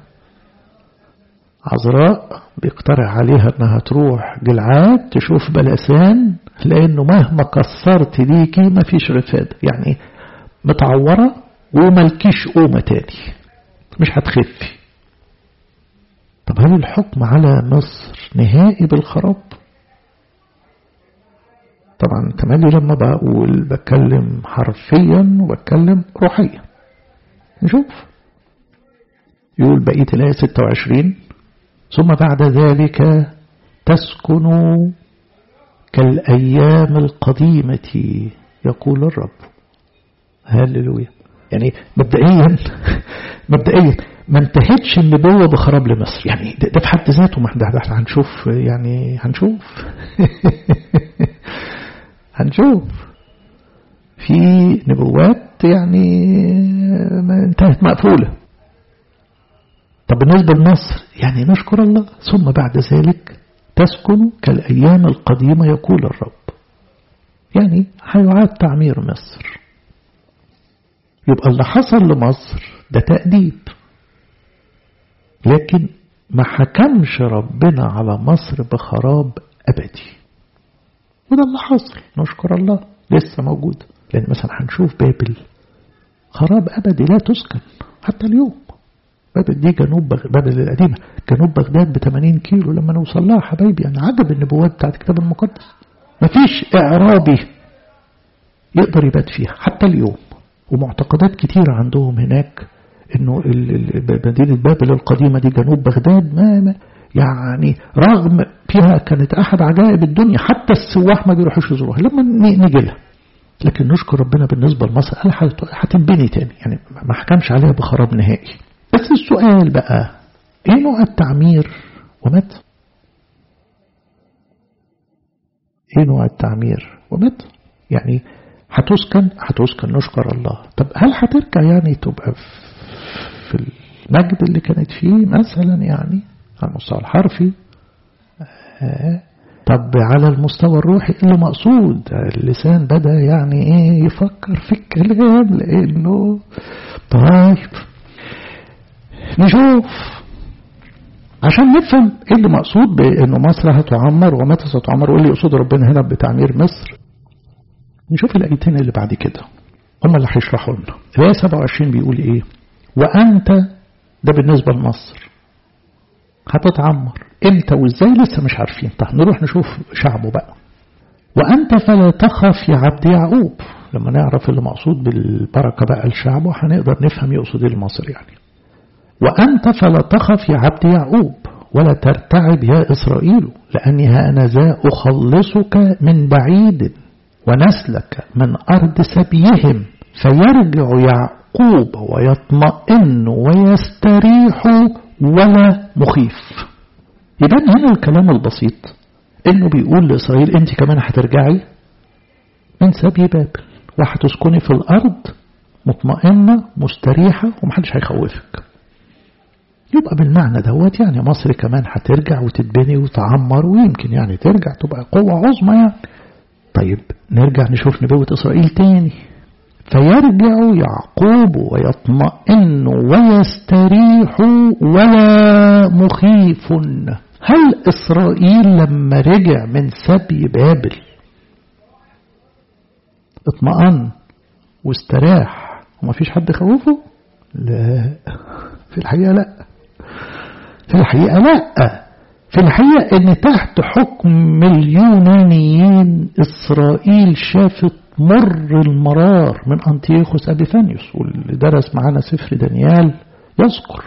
عذراء بيقترح عليها انها تروح جلعاد تشوف بلسان لانه مهما كسرت ليكي ما فيش رفادة يعني متعورة وملكيش قومة تاني مش هتخفي طب هل الحكم على مصر نهائي بالخراب طبعا تملي لما بقول بتكلم حرفيا وبتكلم روحيا نشوف يقول بقية الآية 26 ثم بعد ذلك تسكن كالأيام القديمة يقول الرب هللويا يعني مبدئيا مبدئيا ما انتهتش النبوة بخراب لمصر يعني ده, ده في حد ذاته ما احنا هنشوف يعني هنشوف هنشوف في نبوات يعني ما انتهت مقفولة طب بالنسبة لمصر يعني نشكر الله ثم بعد ذلك تسكن كالأيام القديمة يقول الرب يعني هيعاد تعمير مصر يبقى اللي حصل لمصر ده تأديب لكن ما حكمش ربنا على مصر بخراب أبدي وده اللي حصل نشكر الله لسه موجود لأن مثلا هنشوف بابل خراب أبدي لا تسكن حتى اليوم بابل دي جنوب بغ... بابل القديمة جنوب بغداد ب 80 كيلو لما نوصل لها حبايبي يعني عجب النبوات بتاعت الكتاب المقدس مفيش إعرابي يقدر يبات فيها حتى اليوم ومعتقدات كتيرة عندهم هناك انه مدينة بابل القديمة دي جنوب بغداد ما, ما يعني رغم فيها كانت أحد عجائب الدنيا حتى السواح ما بيروحوش يزوروها لما نيجي لها لكن نشكر ربنا بالنسبة لمصر قال هتنبني تاني يعني ما حكمش عليها بخراب نهائي بس السؤال بقى ايه نوع التعمير ومتى ايه نوع التعمير ومتى يعني هتسكن هتسكن نشكر الله طب هل هترجع يعني تبقى في المجد اللي كانت فيه مثلا يعني على المستوى الحرفي آه. طب على المستوى الروحي اللي مقصود اللسان بدأ يعني ايه يفكر في الكلام لانه طيب نشوف عشان نفهم ايه اللي مقصود بانه مصر هتعمر ومتى ستعمر وايه اللي يقصد ربنا هنا بتعمير مصر نشوف الايتين اللي بعد كده هم اللي هيشرحوا لنا الآية 27 بيقول ايه وانت ده بالنسبة لمصر هتتعمر امتى وازاي لسه مش عارفين طب نروح نشوف شعبه بقى وانت فلا تخف يا عبد يعقوب لما نعرف اللي مقصود بالبركة بقى لشعبه هنقدر نفهم يقصد ايه لمصر يعني وأنت فلا تخف يا عبد يعقوب ولا ترتعب يا إسرائيل لأني أنا ذا أخلصك من بعيد ونسلك من أرض سبيهم فيرجع يعقوب ويطمئن ويستريح ولا مخيف يبان هنا الكلام البسيط انه بيقول لإسرائيل انت كمان هترجعي من سبي بابل وهتسكني في الأرض مطمئنة مستريحة ومحدش هيخوفك يبقى بالمعنى دوت يعني مصر كمان هترجع وتتبني وتعمر ويمكن يعني ترجع تبقى قوة عظمى يعني طيب نرجع نشوف نبوة إسرائيل تاني فيرجع يعقوب ويطمئن ويستريح ولا مخيف هل إسرائيل لما رجع من سبي بابل اطمئن واستراح وما فيش حد خوفه لا في الحقيقة لا في الحقيقة لا في الحقيقة ان تحت حكم اليونانيين اسرائيل شافت مر المرار من انتيوخوس ابيفانيوس واللي درس معانا سفر دانيال يذكر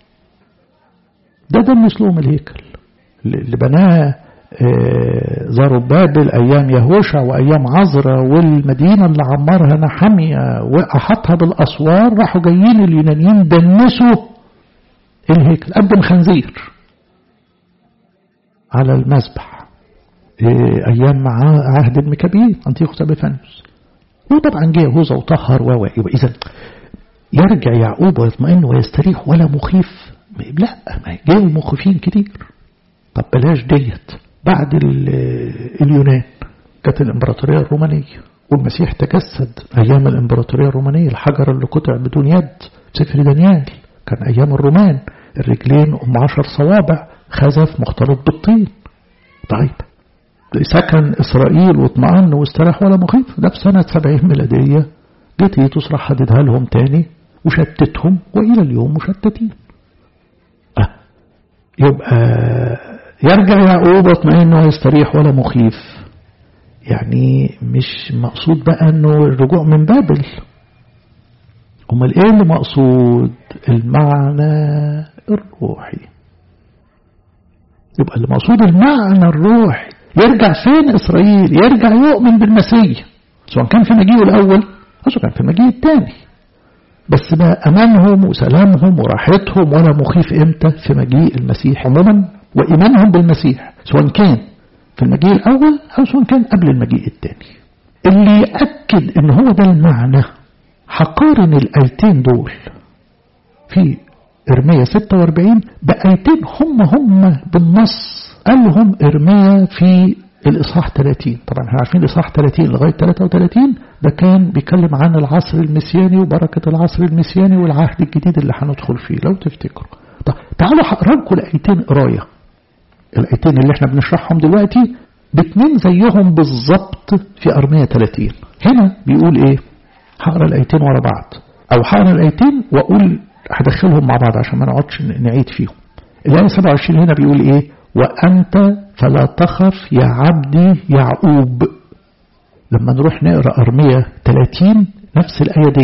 ده دنس لهم الهيكل اللي بناه زربابل أيام يهوشع وأيام عزرا والمدينة اللي عمرها نحمية وأحطها بالأسوار راحوا جايين اليونانيين دنسوا الهيكل قدم خنزير على المذبح أيام مع عهد المكابين أنتيخوس أبيفانيوس وطبعا جه يهوذا وطهر و يبقى إذا يرجع يعقوب ويطمئن ويستريح ولا مخيف لا ما جاي مخيفين كتير طب بلاش ديت بعد اليونان كانت الإمبراطورية الرومانية والمسيح تجسد أيام الإمبراطورية الرومانية الحجر اللي قطع بدون يد سفر دانيال كان أيام الرومان الرجلين أم عشر صوابع خزف مختلط بالطين طيب سكن إسرائيل واطمأن واستراح ولا مخيف ده في سنة سبعين ميلادية جه تيتوس راح حددها لهم تاني وشتتهم وإلى اليوم مشتتين أه يبقى يرجع يعقوب واطمئن ويستريح ولا مخيف يعني مش مقصود بقى انه الرجوع من بابل امال ايه اللي مقصود المعنى الروحي يبقى اللي مقصود المعنى الروحي يرجع فين اسرائيل يرجع يؤمن بالمسيح سواء كان في مجيئه الاول او سواء كان في المجيء الثاني بس بقى امانهم وسلامهم وراحتهم ولا مخيف امتى في مجيء المسيح عموما وإيمانهم بالمسيح سواء كان في المجيء الأول أو سواء كان قبل المجيء الثاني اللي يأكد ان هو ده المعنى هقارن الآيتين دول في إرمية 46 بآيتين هم هم بالنص قالهم إرمية في الإصحاح 30 طبعا احنا عارفين الإصحاح 30 لغاية 33 ده كان بيتكلم عن العصر المسياني وبركة العصر المسياني والعهد الجديد اللي هندخل فيه لو تفتكروا طب تعالوا هقرا لكم الآيتين قرايه الآيتين اللي احنا بنشرحهم دلوقتي باتنين زيهم بالظبط في أرمية 30 هنا بيقول ايه هقرا الآيتين ورا بعض أو هقرا الآيتين وأقول هدخلهم مع بعض عشان ما نقعدش نعيد فيهم الآية 27 هنا بيقول ايه وأنت فلا تخف يا عبدي يعقوب لما نروح نقرا أرمية 30 نفس الآية ديت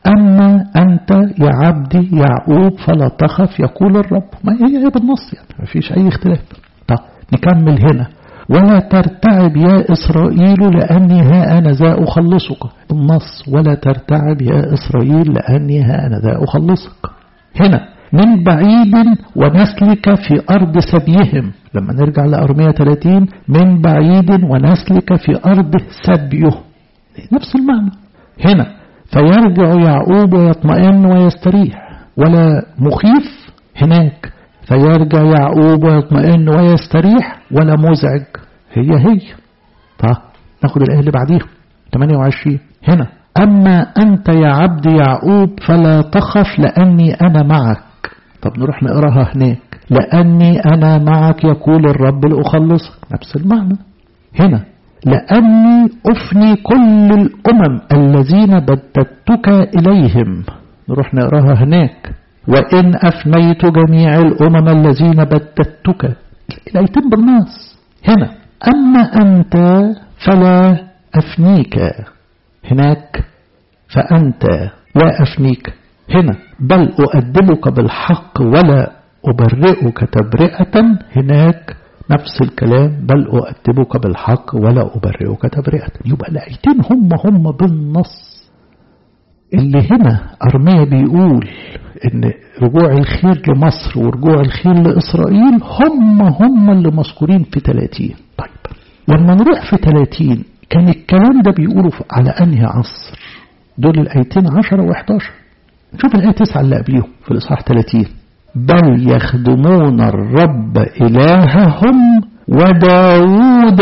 أما أنت يا عبدي يعقوب فلا تخف يقول الرب ما هي هي بالنص يعني ما فيش أي اختلاف طب نكمل هنا ولا ترتعب يا إسرائيل لأني ها أنا ذا أخلصك بالنص ولا ترتعب يا إسرائيل لأني ها أنا ذا أخلصك هنا من بعيد ونسلك في أرض سبيهم لما نرجع لأرمية 30 من بعيد ونسلك في أرض سبيه نفس المعنى هنا فيرجع يعقوب ويطمئن ويستريح ولا مخيف هناك فيرجع يعقوب ويطمئن ويستريح ولا مزعج هي هي طيب ناخد الآية اللي بعديها 28 هنا أما أنت يا عبد يعقوب فلا تخف لأني أنا معك طب نروح نقراها هناك لأني أنا معك يقول الرب لأخلصك نفس المعنى هنا لأني أفني كل الأمم الذين بددتك إليهم نروح نقراها هناك وإن أفنيت جميع الأمم الذين بددتك الآيتين بالنص هنا أما أنت فلا أفنيك هناك فأنت لا أفنيك هنا بل أؤدبك بالحق ولا أبرئك تبرئة هناك نفس الكلام بل أؤدبك بالحق ولا أبرئك تبرئة يبقى الآيتين هم هم بالنص اللي هنا أرميا بيقول إن رجوع الخير لمصر ورجوع الخير لإسرائيل هم هم اللي مذكورين في 30 طيب لما نروح في 30 كان الكلام ده بيقوله على أنهي عصر دول الآيتين 10 و11 شوف الآية 9 اللي قبليهم في الإصحاح 30 بل يخدمون الرب إلههم وداود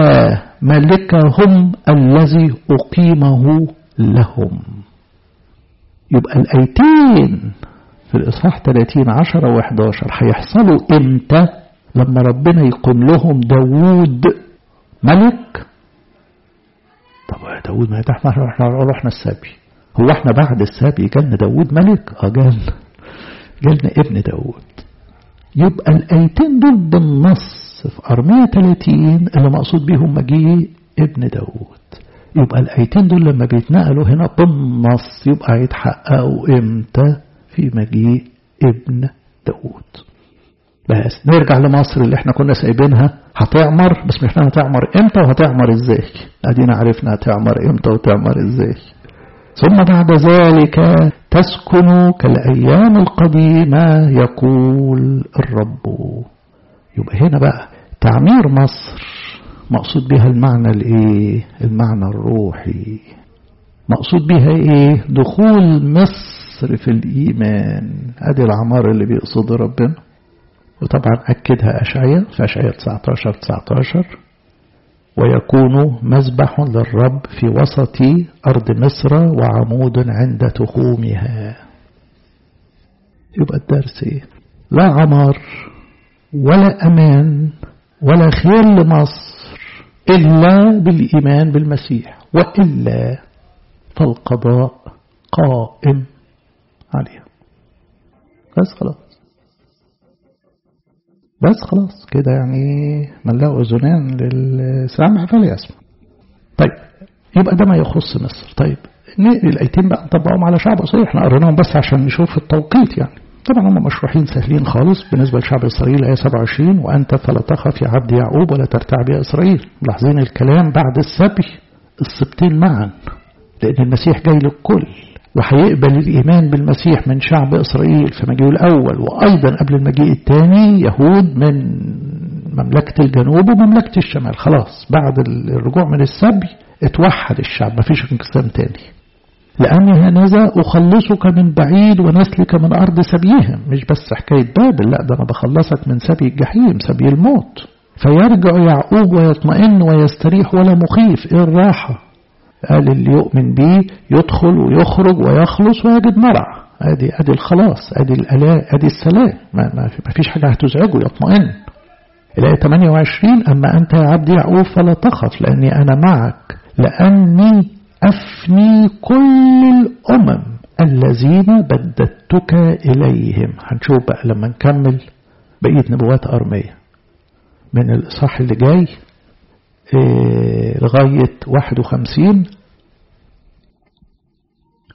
ملكهم الذي أقيمه لهم يبقى الآيتين في الإصحاح 30 10 و11 هيحصلوا إمتى لما ربنا يقيم لهم داوود ملك طب يا داوود ما احنا رحنا السبي هو احنا بعد السبي جالنا داوود ملك اه جالنا جالنا ابن داوود يبقى الآيتين دول بالنص في أرمية 30 اللي مقصود بيهم مجيء ابن داوود يبقى الآيتين دول لما بيتنقلوا هنا بالنص يبقى هيتحققوا امتى في مجيء ابن داوود بس نرجع لمصر اللي احنا كنا سايبينها هتعمر بس مش هتعمر امتى وهتعمر ازاي ادينا عرفنا هتعمر امتى وتعمر ازاي ثم بعد ذلك تسكن كالأيام القديمة يقول الرب يبقى هنا بقى تعمير مصر مقصود بها المعنى الايه المعنى الروحي مقصود بها ايه دخول مصر في الإيمان ادي العمار اللي بيقصده ربنا وطبعا أكدها أشعية في أشعية 19 19 ويكون مذبح للرب في وسط أرض مصر وعمود عند تخومها يبقى الدرس إيه؟ لا عمار ولا أمان ولا خير لمصر إلا بالإيمان بالمسيح وإلا فالقضاء قائم عليها بس خلاص بس خلاص كده يعني من له أذنان للسمع فليسمع طيب يبقى ده ما يخص مصر طيب الآيتين بقى نطبقهم على شعب إسرائيل احنا قريناهم بس عشان نشوف التوقيت يعني طبعا هم مشروحين سهلين خالص بالنسبة لشعب إسرائيل آية 27 وأنت فلا تخف يا عبد يعقوب ولا ترتعب يا إسرائيل ملاحظين الكلام بعد السبي السبتين معا لأن المسيح جاي للكل وهيقبل الإيمان بالمسيح من شعب إسرائيل في مجيء الأول وأيضا قبل المجيء الثاني يهود من مملكة الجنوب ومملكة الشمال خلاص بعد الرجوع من السبي اتوحد الشعب مفيش انقسام تاني لأني هنذا أخلصك من بعيد ونسلك من أرض سبيهم مش بس حكاية بابل لا ده أنا بخلصك من سبي الجحيم سبي الموت فيرجع يعقوب ويطمئن ويستريح ولا مخيف إيه الراحة قال اللي يؤمن به يدخل ويخرج ويخلص ويجد مرع ادي ادي الخلاص ادي الالاء ادي السلام ما, ما فيش حاجه هتزعجه يطمئن الآية 28 أما أنت يا عبد يعقوب فلا تخف لأني أنا معك لأني أفني كل الأمم الذين بددتك إليهم هنشوف بقى لما نكمل بقية نبوات أرمية من الإصحاح اللي جاي لغاية 51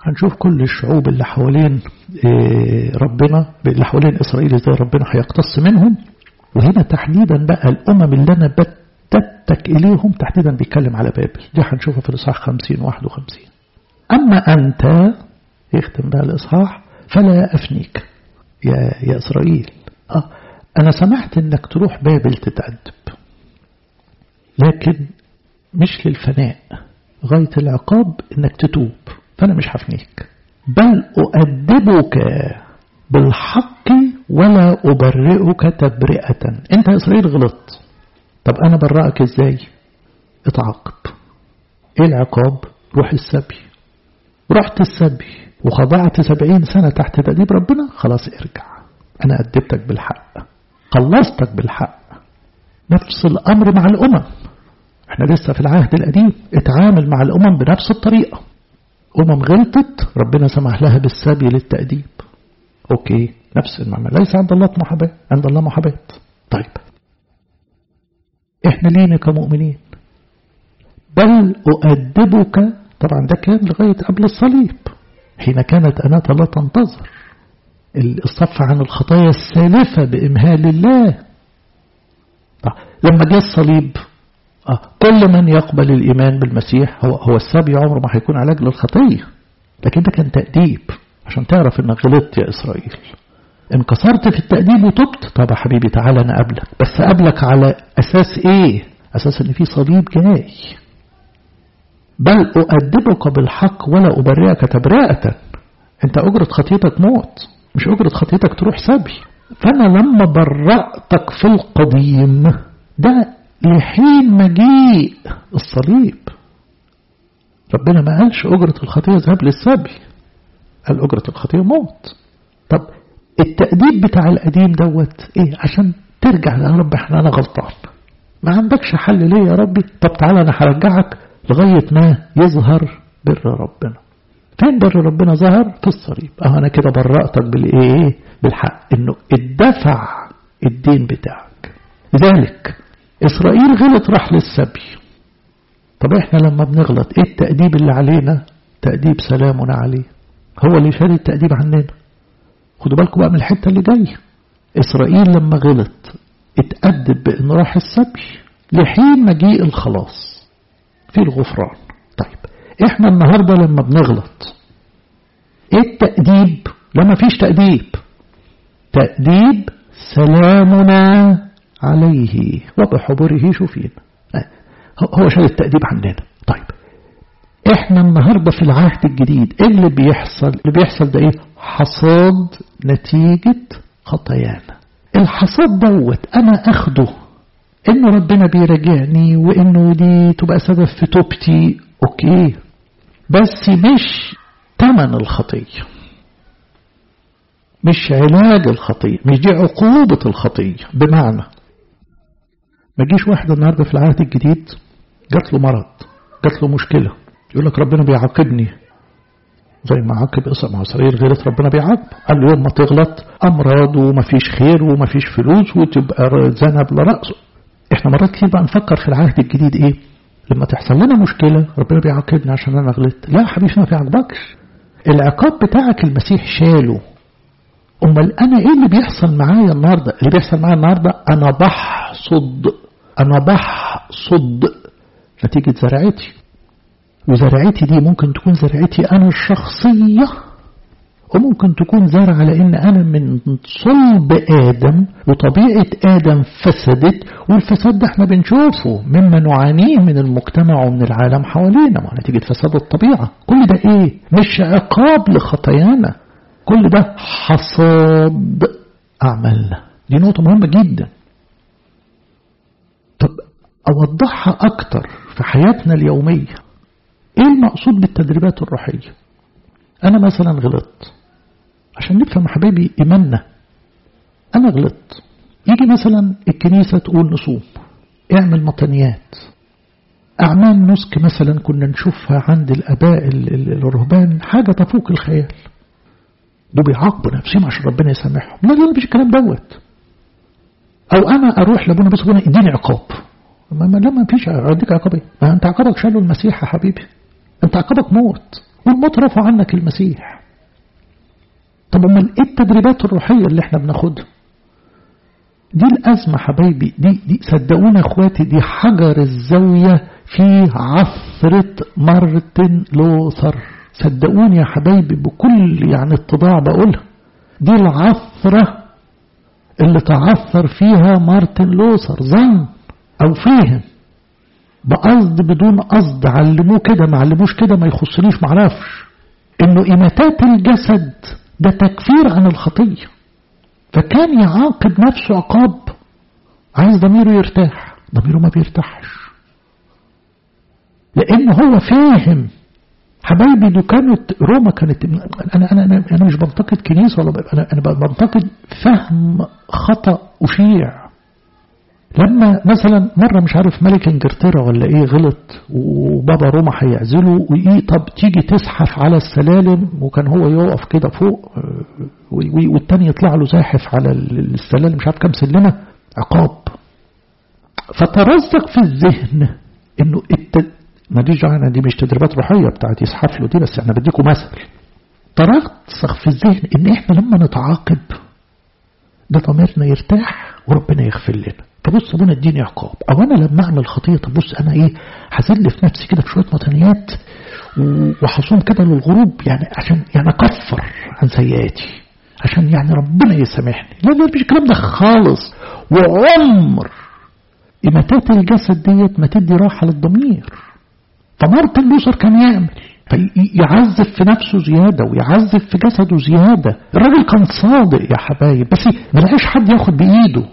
هنشوف كل الشعوب اللي حوالين ربنا اللي حوالين إسرائيل ازاي ربنا هيقتص منهم وهنا تحديدا بقى الأمم اللي أنا بتتك إليهم تحديدا بيتكلم على بابل دي هنشوفها في الإصحاح 50 51 أما أنت يختم بقى الإصحاح فلا أفنيك يا, يا إسرائيل آه أنا سمحت إنك تروح بابل تتأدب لكن مش للفناء غاية العقاب إنك تتوب فأنا مش هفنيك بل أؤدبك بالحق ولا أبرئك تبرئة أنت يا إسرائيل غلط طب أنا برأك إزاي اتعاقب إيه العقاب روح السبي رحت السبي وخضعت سبعين سنة تحت تأديب ربنا خلاص ارجع أنا أدبتك بالحق خلصتك بالحق نفس الأمر مع الأمم احنا لسه في العهد القديم اتعامل مع الأمم بنفس الطريقة أمم غلطت ربنا سمح لها بالسبي للتأديب أوكي نفس المعنى ليس عند الله محاباة عند الله محاباة طيب احنا لينا كمؤمنين بل أؤدبك طبعا ده كان لغاية قبل الصليب حين كانت أناة لا تنتظر الصف عن الخطايا السالفة بإمهال الله طيب. لما جاء الصليب آه. كل من يقبل الإيمان بالمسيح هو, هو السبي عمره ما هيكون علاج للخطية لكن ده كان تأديب عشان تعرف انك غلطت يا إسرائيل انكسرت في التأديب وتبت طب يا حبيبي تعالى أنا قبلك بس قبلك على أساس إيه أساس إن في صليب جاي بل أؤدبك بالحق ولا أبرئك تبرئة أنت أجرة خطيتك موت مش أجرة خطيتك تروح سبي فأنا لما برأتك في القديم ده لحين مجيء الصليب ربنا ما قالش أجرة الخطية ذهب للسبي قال أجرة الخطية موت طب التأديب بتاع القديم دوت ايه عشان ترجع يا رب احنا انا غلطان ما عندكش حل ليه يا ربي طب تعالى انا هرجعك لغاية ما يظهر بر ربنا فين بر ربنا ظهر في الصليب اه انا كده برأتك بالايه بالحق انه اتدفع الدين بتاعك لذلك اسرائيل غلط راح للسبي طب احنا لما بنغلط ايه التأديب اللي علينا تأديب سلامنا عليه هو اللي شاري التأديب عننا خدوا بالكم بقى من الحتة اللي جاية إسرائيل لما غلط اتأدب بأن راح السبي لحين مجيء الخلاص في الغفران طيب احنا النهاردة لما بنغلط ايه التأديب لما فيش تأديب تأديب سلامنا عليه وبحضوره شوفين هو شال التأديب عننا طيب احنا النهاردة في العهد الجديد ايه اللي بيحصل اللي بيحصل ده ايه حصاد نتيجة خطايانا الحصاد دوت انا اخده انه ربنا بيراجعني وانه دي تبقى سبب في توبتي اوكي بس مش تمن الخطية مش علاج الخطية مش دي عقوبة الخطية بمعنى ما جيش واحد النهاردة في العهد الجديد جات له مرض جات له مشكلة يقول لك ربنا بيعاقبني زي ما عاقب مع إسرائيل غلط ربنا بيعاقب قال له يوم ما تغلط أمراض ومفيش خير ومفيش فلوس وتبقى ذنب لرأسه احنا مرات كتير بقى نفكر في العهد الجديد ايه لما تحصل لنا مشكلة ربنا بيعاقبني عشان انا غلطت لا حبيبي ما بيعاقبكش العقاب بتاعك المسيح شاله امال انا ايه اللي بيحصل معايا النهارده اللي بيحصل معايا النهارده انا بحصد انا بحصد نتيجة زرعتي وزرعتي دي ممكن تكون زرعتي أنا الشخصية وممكن تكون زرع لأن أنا من صلب آدم وطبيعة آدم فسدت والفساد ده احنا بنشوفه مما نعانيه من المجتمع ومن العالم حوالينا مع نتيجة فساد الطبيعة كل ده ايه مش عقاب لخطايانا كل ده حصاد أعمالنا دي نقطة مهمة جدا طب أوضحها أكتر في حياتنا اليومية ايه المقصود بالتدريبات الروحية انا مثلا غلطت عشان نفهم حبايبي ايماننا انا غلطت يجي مثلا الكنيسة تقول نصوم اعمل مطنيات اعمال نسك مثلا كنا نشوفها عند الاباء الرهبان حاجة تفوق الخيال دول بيعاقبوا نفسهم عشان ربنا يسامحهم لا لا مفيش الكلام دوت او انا اروح لابونا بس ابونا اديني عقاب ما لا ما فيش اديك عقاب ايه ما انت عقابك شاله المسيح يا حبيبي انت عقابك موت والموت رفع عنك المسيح طب امال ايه التدريبات الروحية اللي احنا بناخدها دي الأزمة حبايبي دي, دي صدقونا اخواتي دي حجر الزاوية في عثرة مارتن لوثر صدقوني يا حبايبي بكل يعني اتضاع بقولها دي العثرة اللي تعثر فيها مارتن لوثر ظن أو فهم بقصد بدون قصد علموه كده ما علموش كده ما يخصنيش معرفش انه اماتات الجسد ده تكفير عن الخطية فكان يعاقب نفسه عقاب عايز ضميره يرتاح ضميره ما بيرتاحش لان هو فاهم حبايبي دي كانت روما كانت انا انا انا, أنا مش بنتقد كنيسه ولا انا انا بنتقد فهم خطا اشيع لما مثلا مرة مش عارف ملك انجلترا ولا ايه غلط وبابا روما هيعزله وايه طب تيجي تزحف على السلالم وكان هو يقف كده فوق والتاني يطلع له زاحف على السلالم مش عارف كام سلمة عقاب فترزق في الذهن انه الت... ما دي جعنا دي مش تدريبات روحية بتاعت يزحف له دي بس انا بديكم مثل ترسخ في الذهن ان احنا لما نتعاقب ده ضميرنا يرتاح وربنا يغفر لنا فبص ابونا اديني عقاب او انا لما اعمل خطيه طب بص انا ايه هذل في نفسي كده في شويه متنيات وحصوم كده للغروب يعني عشان يعني اكفر عن سيئاتي عشان يعني ربنا يسامحني لا لا مش الكلام ده خالص وعمر إماتات الجسد ديت ما تدي راحة للضمير فمارتن لوثر كان يعمل يعذب في نفسه زيادة ويعذب في جسده زيادة الراجل كان صادق يا حبايب بس ملقاش حد ياخد بإيده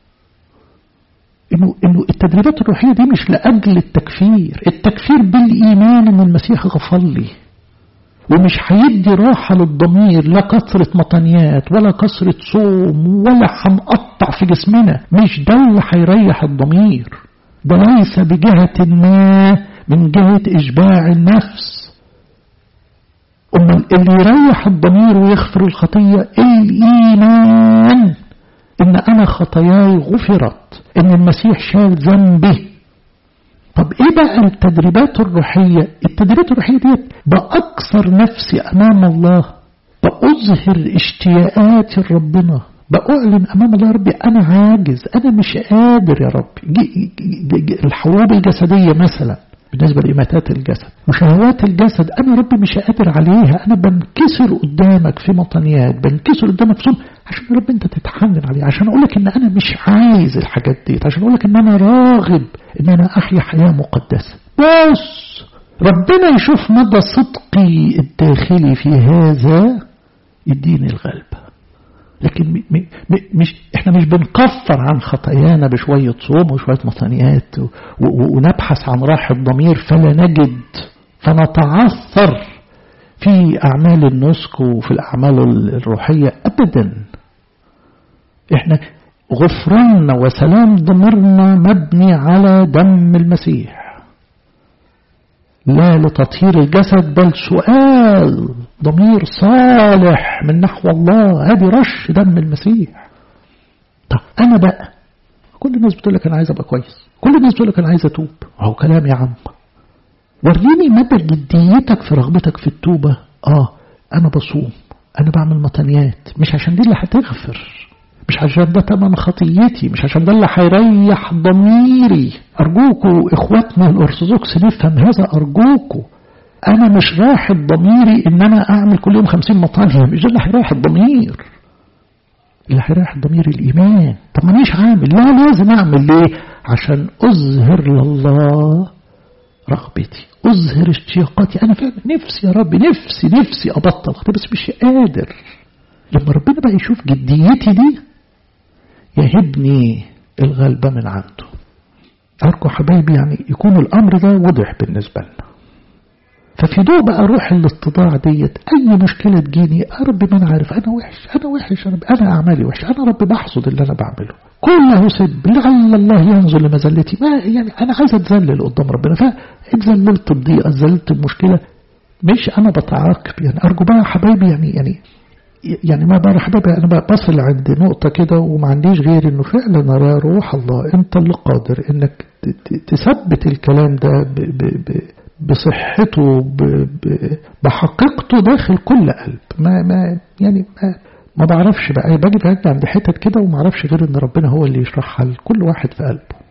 إنه, إنه التدريبات الروحية دي مش لأجل التكفير التكفير بالإيمان إن المسيح غفر لي ومش هيدي راحة للضمير لا كثرة مطنيات ولا كثرة صوم ولا هنقطع في جسمنا مش ده اللي هيريح الضمير ده ليس بجهة ما من جهة إشباع النفس أما اللي يريح الضمير ويغفر الخطية الإيمان إن أنا خطاياي غفرت إن المسيح شال ذنبي طب إيه بقى التدريبات الروحية التدريبات الروحية دي بأكثر نفسي أمام الله بأظهر اشتياقاتي لربنا بأعلن أمام الله يا ربي أنا عاجز أنا مش قادر يا ربي الحروب الجسدية مثلا بالنسبة لإماتات الجسد وشهوات الجسد أنا ربي مش قادر عليها أنا بنكسر قدامك في مطنيات بنكسر قدامك في صوم عشان يا رب أنت تتحنن عليه عشان أقول لك إن أنا مش عايز الحاجات دي عشان أقول لك إن أنا راغب إن أنا أحيا حياة مقدسة بس ربنا يشوف مدى صدقي الداخلي في هذا يديني الغلبة لكن مش احنا مش بنكفر عن خطايانا بشوية صوم وشوية مطانيات ونبحث عن راحة ضمير فلا نجد فنتعثر في أعمال النسك وفي الأعمال الروحية أبدا احنا غفراننا وسلام ضميرنا مبني على دم المسيح لا لتطهير الجسد بل سؤال ضمير صالح من نحو الله هذه رش دم المسيح طب أنا بقى كل الناس بتقول لك أنا عايز أبقى كويس كل الناس بتقول لك أنا عايز أتوب أهو كلام يا عم وريني مدى جديتك في رغبتك في التوبة آه أنا بصوم أنا بعمل مطنيات مش عشان دي اللي هتغفر مش عشان ده تمن خطيتي مش عشان ده اللي هيريح ضميري أرجوكوا إخواتنا الأرثوذكس نفهم هذا أرجوكوا أنا مش رايح ضميري إن أنا أعمل كل يوم خمسين مطانية مش ده اللي هيريح الضمير اللي هيريح الضمير الإيمان طب مانيش عامل لا لازم أعمل ليه عشان أظهر لله رغبتي أظهر اشتياقاتي أنا فعلا نفسي يا رب نفسي نفسي أبطل بس مش قادر لما ربنا بقى يشوف جديتي دي يهبني الغلبة من عنده أرجو حبايبي يعني يكون الأمر ده واضح بالنسبة لنا ففي ضوء بقى روح الاتضاع ديت أي مشكلة تجيني يا رب ما أنا عارف أنا وحش أنا وحش أنا, أنا أعمالي وحش أنا رب بحصد اللي أنا بعمله كله سب لعل الله ينظر لمزلتي ما يعني أنا عايز أتذلل قدام ربنا فاتذللت بضيقة اتذللت بمشكلة مش أنا بتعاقب يعني أرجو بقى حبايبي يعني يعني يعني ما بقى حبايبي أنا بصل عند نقطة كده وما عنديش غير إنه فعلا نرى روح الله أنت اللي قادر إنك تثبت الكلام ده ب ب ب بصحته بحقيقته داخل كل قلب ما ما يعني ما, ما بعرفش بقى باجي باجي عند حتت كده وما اعرفش غير ان ربنا هو اللي يشرحها لكل واحد في قلبه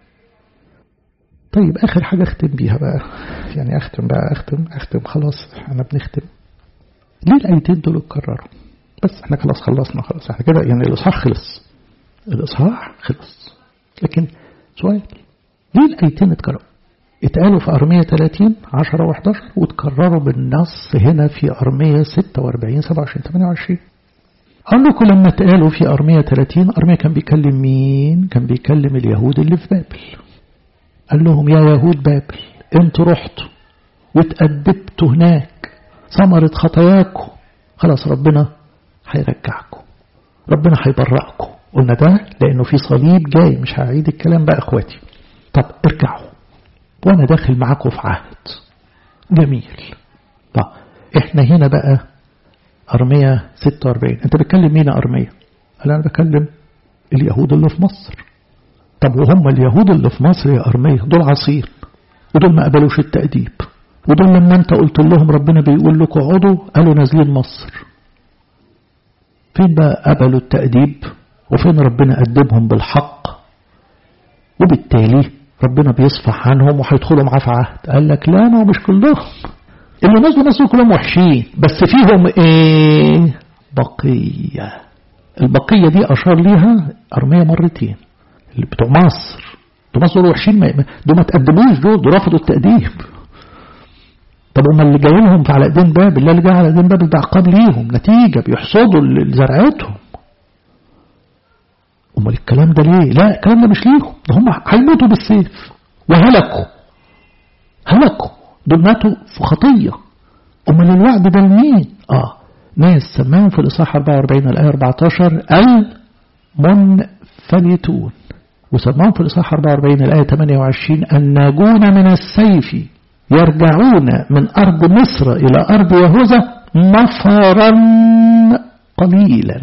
طيب اخر حاجه اختم بيها بقى يعني اختم بقى اختم اختم خلاص احنا بنختم ليه الايتين دول اتكرروا بس احنا خلاص خلصنا خلاص احنا كده يعني الاصحاح خلص الاصحاح خلص لكن سؤال ليه الايتين اتكرروا اتقالوا في أرمية 30 10 و11 وتكرروا بالنص هنا في أرمية 46 27 28 أقول لكم لما اتقالوا في أرمية 30 أرمية كان بيكلم مين؟ كان بيكلم اليهود اللي في بابل قال لهم يا يهود بابل انتوا رحتوا واتأدبتوا هناك ثمرة خطاياكم خلاص ربنا هيرجعكم ربنا هيبرأكم قلنا ده لأنه في صليب جاي مش هعيد الكلام بقى اخواتي طب ارجعوا وانا داخل معاكم في عهد جميل طب احنا هنا بقى أرمية 46 انت بتكلم مين أرمية قال انا بكلم اليهود اللي في مصر طب وهم اليهود اللي في مصر يا أرمية دول عصير ودول ما قبلوش التأديب ودول لما انت قلت لهم ربنا بيقول لكم اقعدوا قالوا نازلين مصر فين بقى قبلوا التأديب وفين ربنا أدبهم بالحق وبالتالي ربنا بيصفح عنهم وهيدخلوا معاه في عهد قال لك لا ما مش كلهم اللي نزلوا مصر كلهم وحشين بس فيهم ايه بقية البقية دي أشار ليها أرمية مرتين اللي بتوع مصر دول مصر دول وحشين ما دول ما تقدموش دول دول رفضوا التأديب طب هم اللي جاي لهم على ايدين بابل اللي جاي على ايدين بابل ده عقاب ليهم نتيجة بيحصدوا زرعتهم امال الكلام ده ليه لا الكلام ده مش ليهم ده هم هيموتوا بالسيف وهلكوا هلكوا دول ماتوا في خطية امال الوعد ده لمين اه ناس سماهم في الاصحاح 44 الايه 14 المنفلتون وسماهم في الاصحاح 44 الايه 28 الناجون من السيف يرجعون من ارض مصر الى ارض يهوذا نفرا قليلا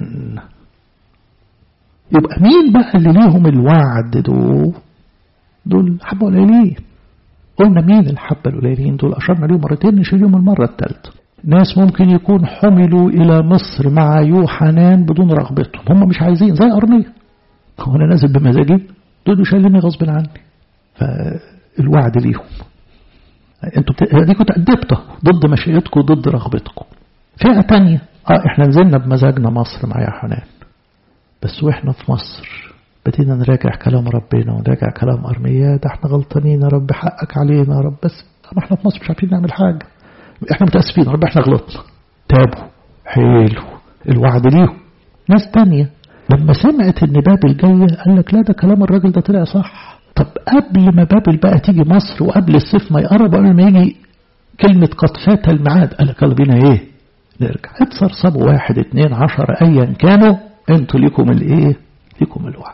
يبقى مين بقى اللي ليهم الوعد دول دول حبة قليلين قلنا مين الحبة القليلين دول أشرنا ليهم مرتين نشيلهم المرة الثالثة ناس ممكن يكون حملوا إلى مصر مع يوحنان بدون رغبتهم هم مش عايزين زي أرمية هو أنا نازل بمزاجي دول شايليني غصب عني فالوعد ليهم انتوا بت... ديكوا تأدبتوا ضد مشيئتكم ضد رغبتكم فئة تانية اه احنا نزلنا بمزاجنا مصر مع يوحنان بس واحنا في مصر بدينا نراجع كلام ربنا ونراجع كلام أرمية ده احنا غلطانين يا رب حقك علينا يا رب بس ما احنا في مصر مش عارفين نعمل حاجة احنا متأسفين يا رب احنا غلطنا تابوا حلو الوعد ليهم ناس تانية لما سمعت ان بابل جاية قال لك لا ده كلام الراجل ده طلع صح طب قبل ما بابل بقى تيجي مصر وقبل الصيف ما يقرب قبل ما يجي كلمة قد فات الميعاد قال لك يلا بينا ايه نرجع اتسرسبوا واحد اتنين عشر ايا كانوا انتوا ليكم الايه ليكم الوعد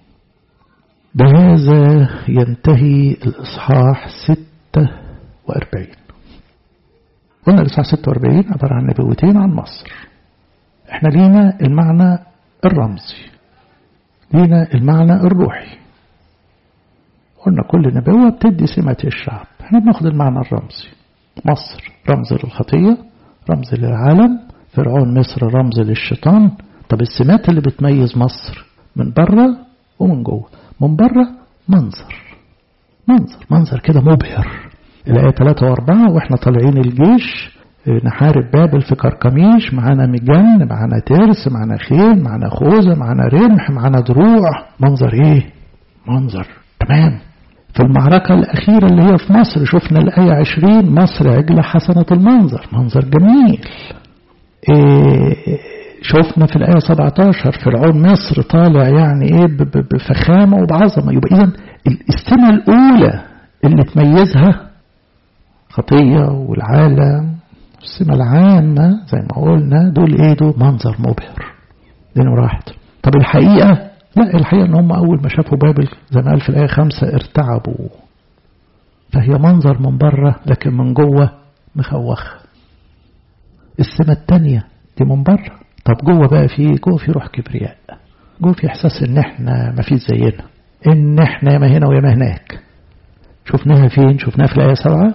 بهذا ينتهي الإصحاح 46 قلنا الإصحاح 46 عبارة عن نبوتين عن مصر احنا لينا المعنى الرمزي لينا المعنى الروحي قلنا كل نبوة بتدي سمة الشعب احنا بناخد المعنى الرمزي مصر رمز للخطية رمز للعالم فرعون مصر رمز للشيطان طب السمات اللي بتميز مصر من بره ومن جوه من بره منظر منظر منظر كده مبهر الآية 3 و4 واحنا طالعين الجيش نحارب بابل في كركميش معانا مجن معانا ترس معانا خيل معانا خوذة معانا رمح معانا دروع منظر ايه منظر تمام في المعركة الأخيرة اللي هي في مصر شفنا الآية 20 مصر عجلة حسنة المنظر منظر جميل إيه شفنا في الآية 17 فرعون مصر طالع يعني إيه بفخامة وبعظمة يبقى إذا السمة الأولى اللي تميزها خطية والعالم السمة العامة زي ما قلنا دول إيه دول منظر مبهر دي نمرة واحد طب الحقيقة لا الحقيقة إن هم أول ما شافوا بابل زي ما قال في الآية خمسة ارتعبوا فهي منظر من بره لكن من جوه مخوخة السمة التانية دي من بره طب جوه بقى في جوه في روح كبرياء جوه في احساس ان احنا ما فيش زينا ان احنا ياما هنا وياما هناك شفناها فين شفناها في الايه سبعة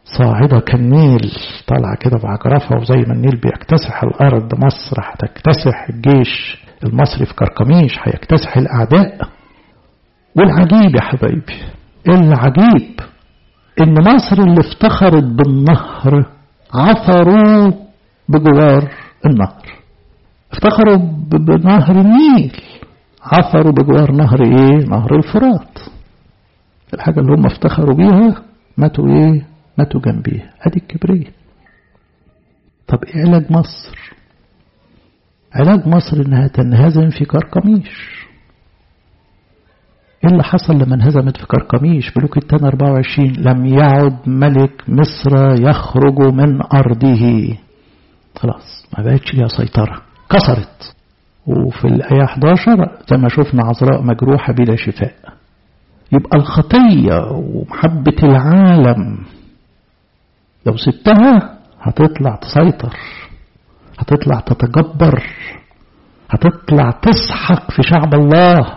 صاعدة كالنيل طالعة كده بعجرفة وزي ما النيل بيكتسح الأرض مصر هتكتسح الجيش المصري في كركميش هيكتسح الأعداء والعجيب يا حبايبي العجيب إن مصر اللي افتخرت بالنهر عثروا بجوار النهر افتخروا بنهر النيل عثروا بجوار نهر ايه نهر الفرات الحاجة اللي هم افتخروا بيها ماتوا ايه ماتوا جنبيها ادي الكبرية طب ايه علاج مصر علاج مصر انها تنهزم في كركميش ايه اللي حصل لما انهزمت في كركميش ملوك التاني 24 لم يعد ملك مصر يخرج من ارضه خلاص ما بقتش ليها سيطرة كسرت وفي الآية 11 زي ما شفنا عذراء مجروحة بلا شفاء يبقى الخطية ومحبة العالم لو سبتها هتطلع تسيطر هتطلع تتجبر هتطلع تسحق في شعب الله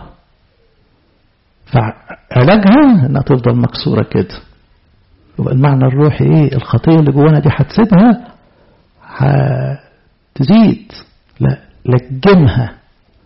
فعلاجها انها تفضل مكسورة كده يبقى المعنى الروحي ايه الخطية اللي جوانا دي هتسيبها هتزيد لا لجمها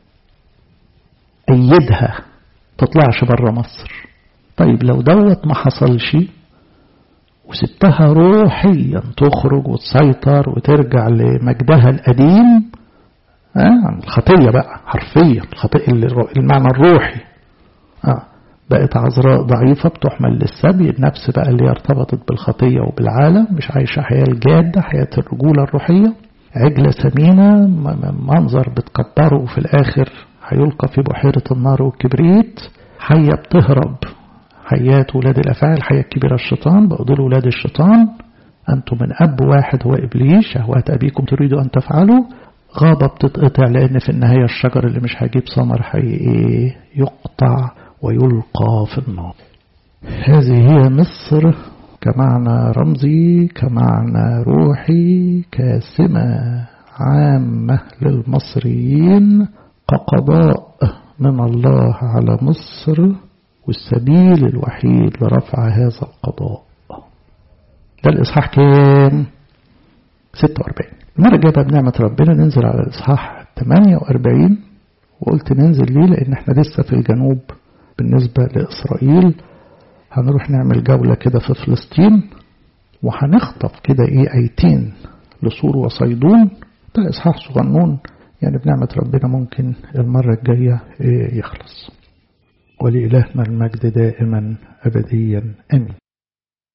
أيدها تطلعش بره مصر طيب لو دوت ما حصلش وسبتها روحيا تخرج وتسيطر وترجع لمجدها القديم آه الخطية بقى حرفيا الخطية المعنى الروحي آه بقت عذراء ضعيفة بتحمل للسبي النفس بقى اللي ارتبطت بالخطية وبالعالم مش عايشة حياة الجادة حياة الرجولة الروحية عجلة ثمينة منظر بتكبره وفي الآخر هيلقى في بحيرة النار والكبريت حية بتهرب حيات ولاد الأفعال حياة كبيرة الشيطان بقوا دول ولاد الشيطان أنتم من أب واحد هو إبليس شهوات أبيكم تريدوا أن تفعلوا غابة بتتقطع لأن في النهاية الشجر اللي مش هيجيب ثمر حقيقي يقطع ويلقى في النار هذه هي مصر كمعنى رمزي كمعنى روحي كاسمة عامة للمصريين كقضاء من الله على مصر والسبيل الوحيد لرفع هذا القضاء ده الإصحاح كام 46 المرة الجاية بنعمة ربنا ننزل على الإصحاح 48 وقلت ننزل ليه لأن احنا لسه في الجنوب بالنسبة لإسرائيل هنروح نعمل جولة كده في فلسطين وهنخطف كده ايه ايتين لصور وصيدون ده اصحاح صغنون يعني بنعمة ربنا ممكن المرة الجاية إيه يخلص ولإلهنا المجد دائما أبديا أمين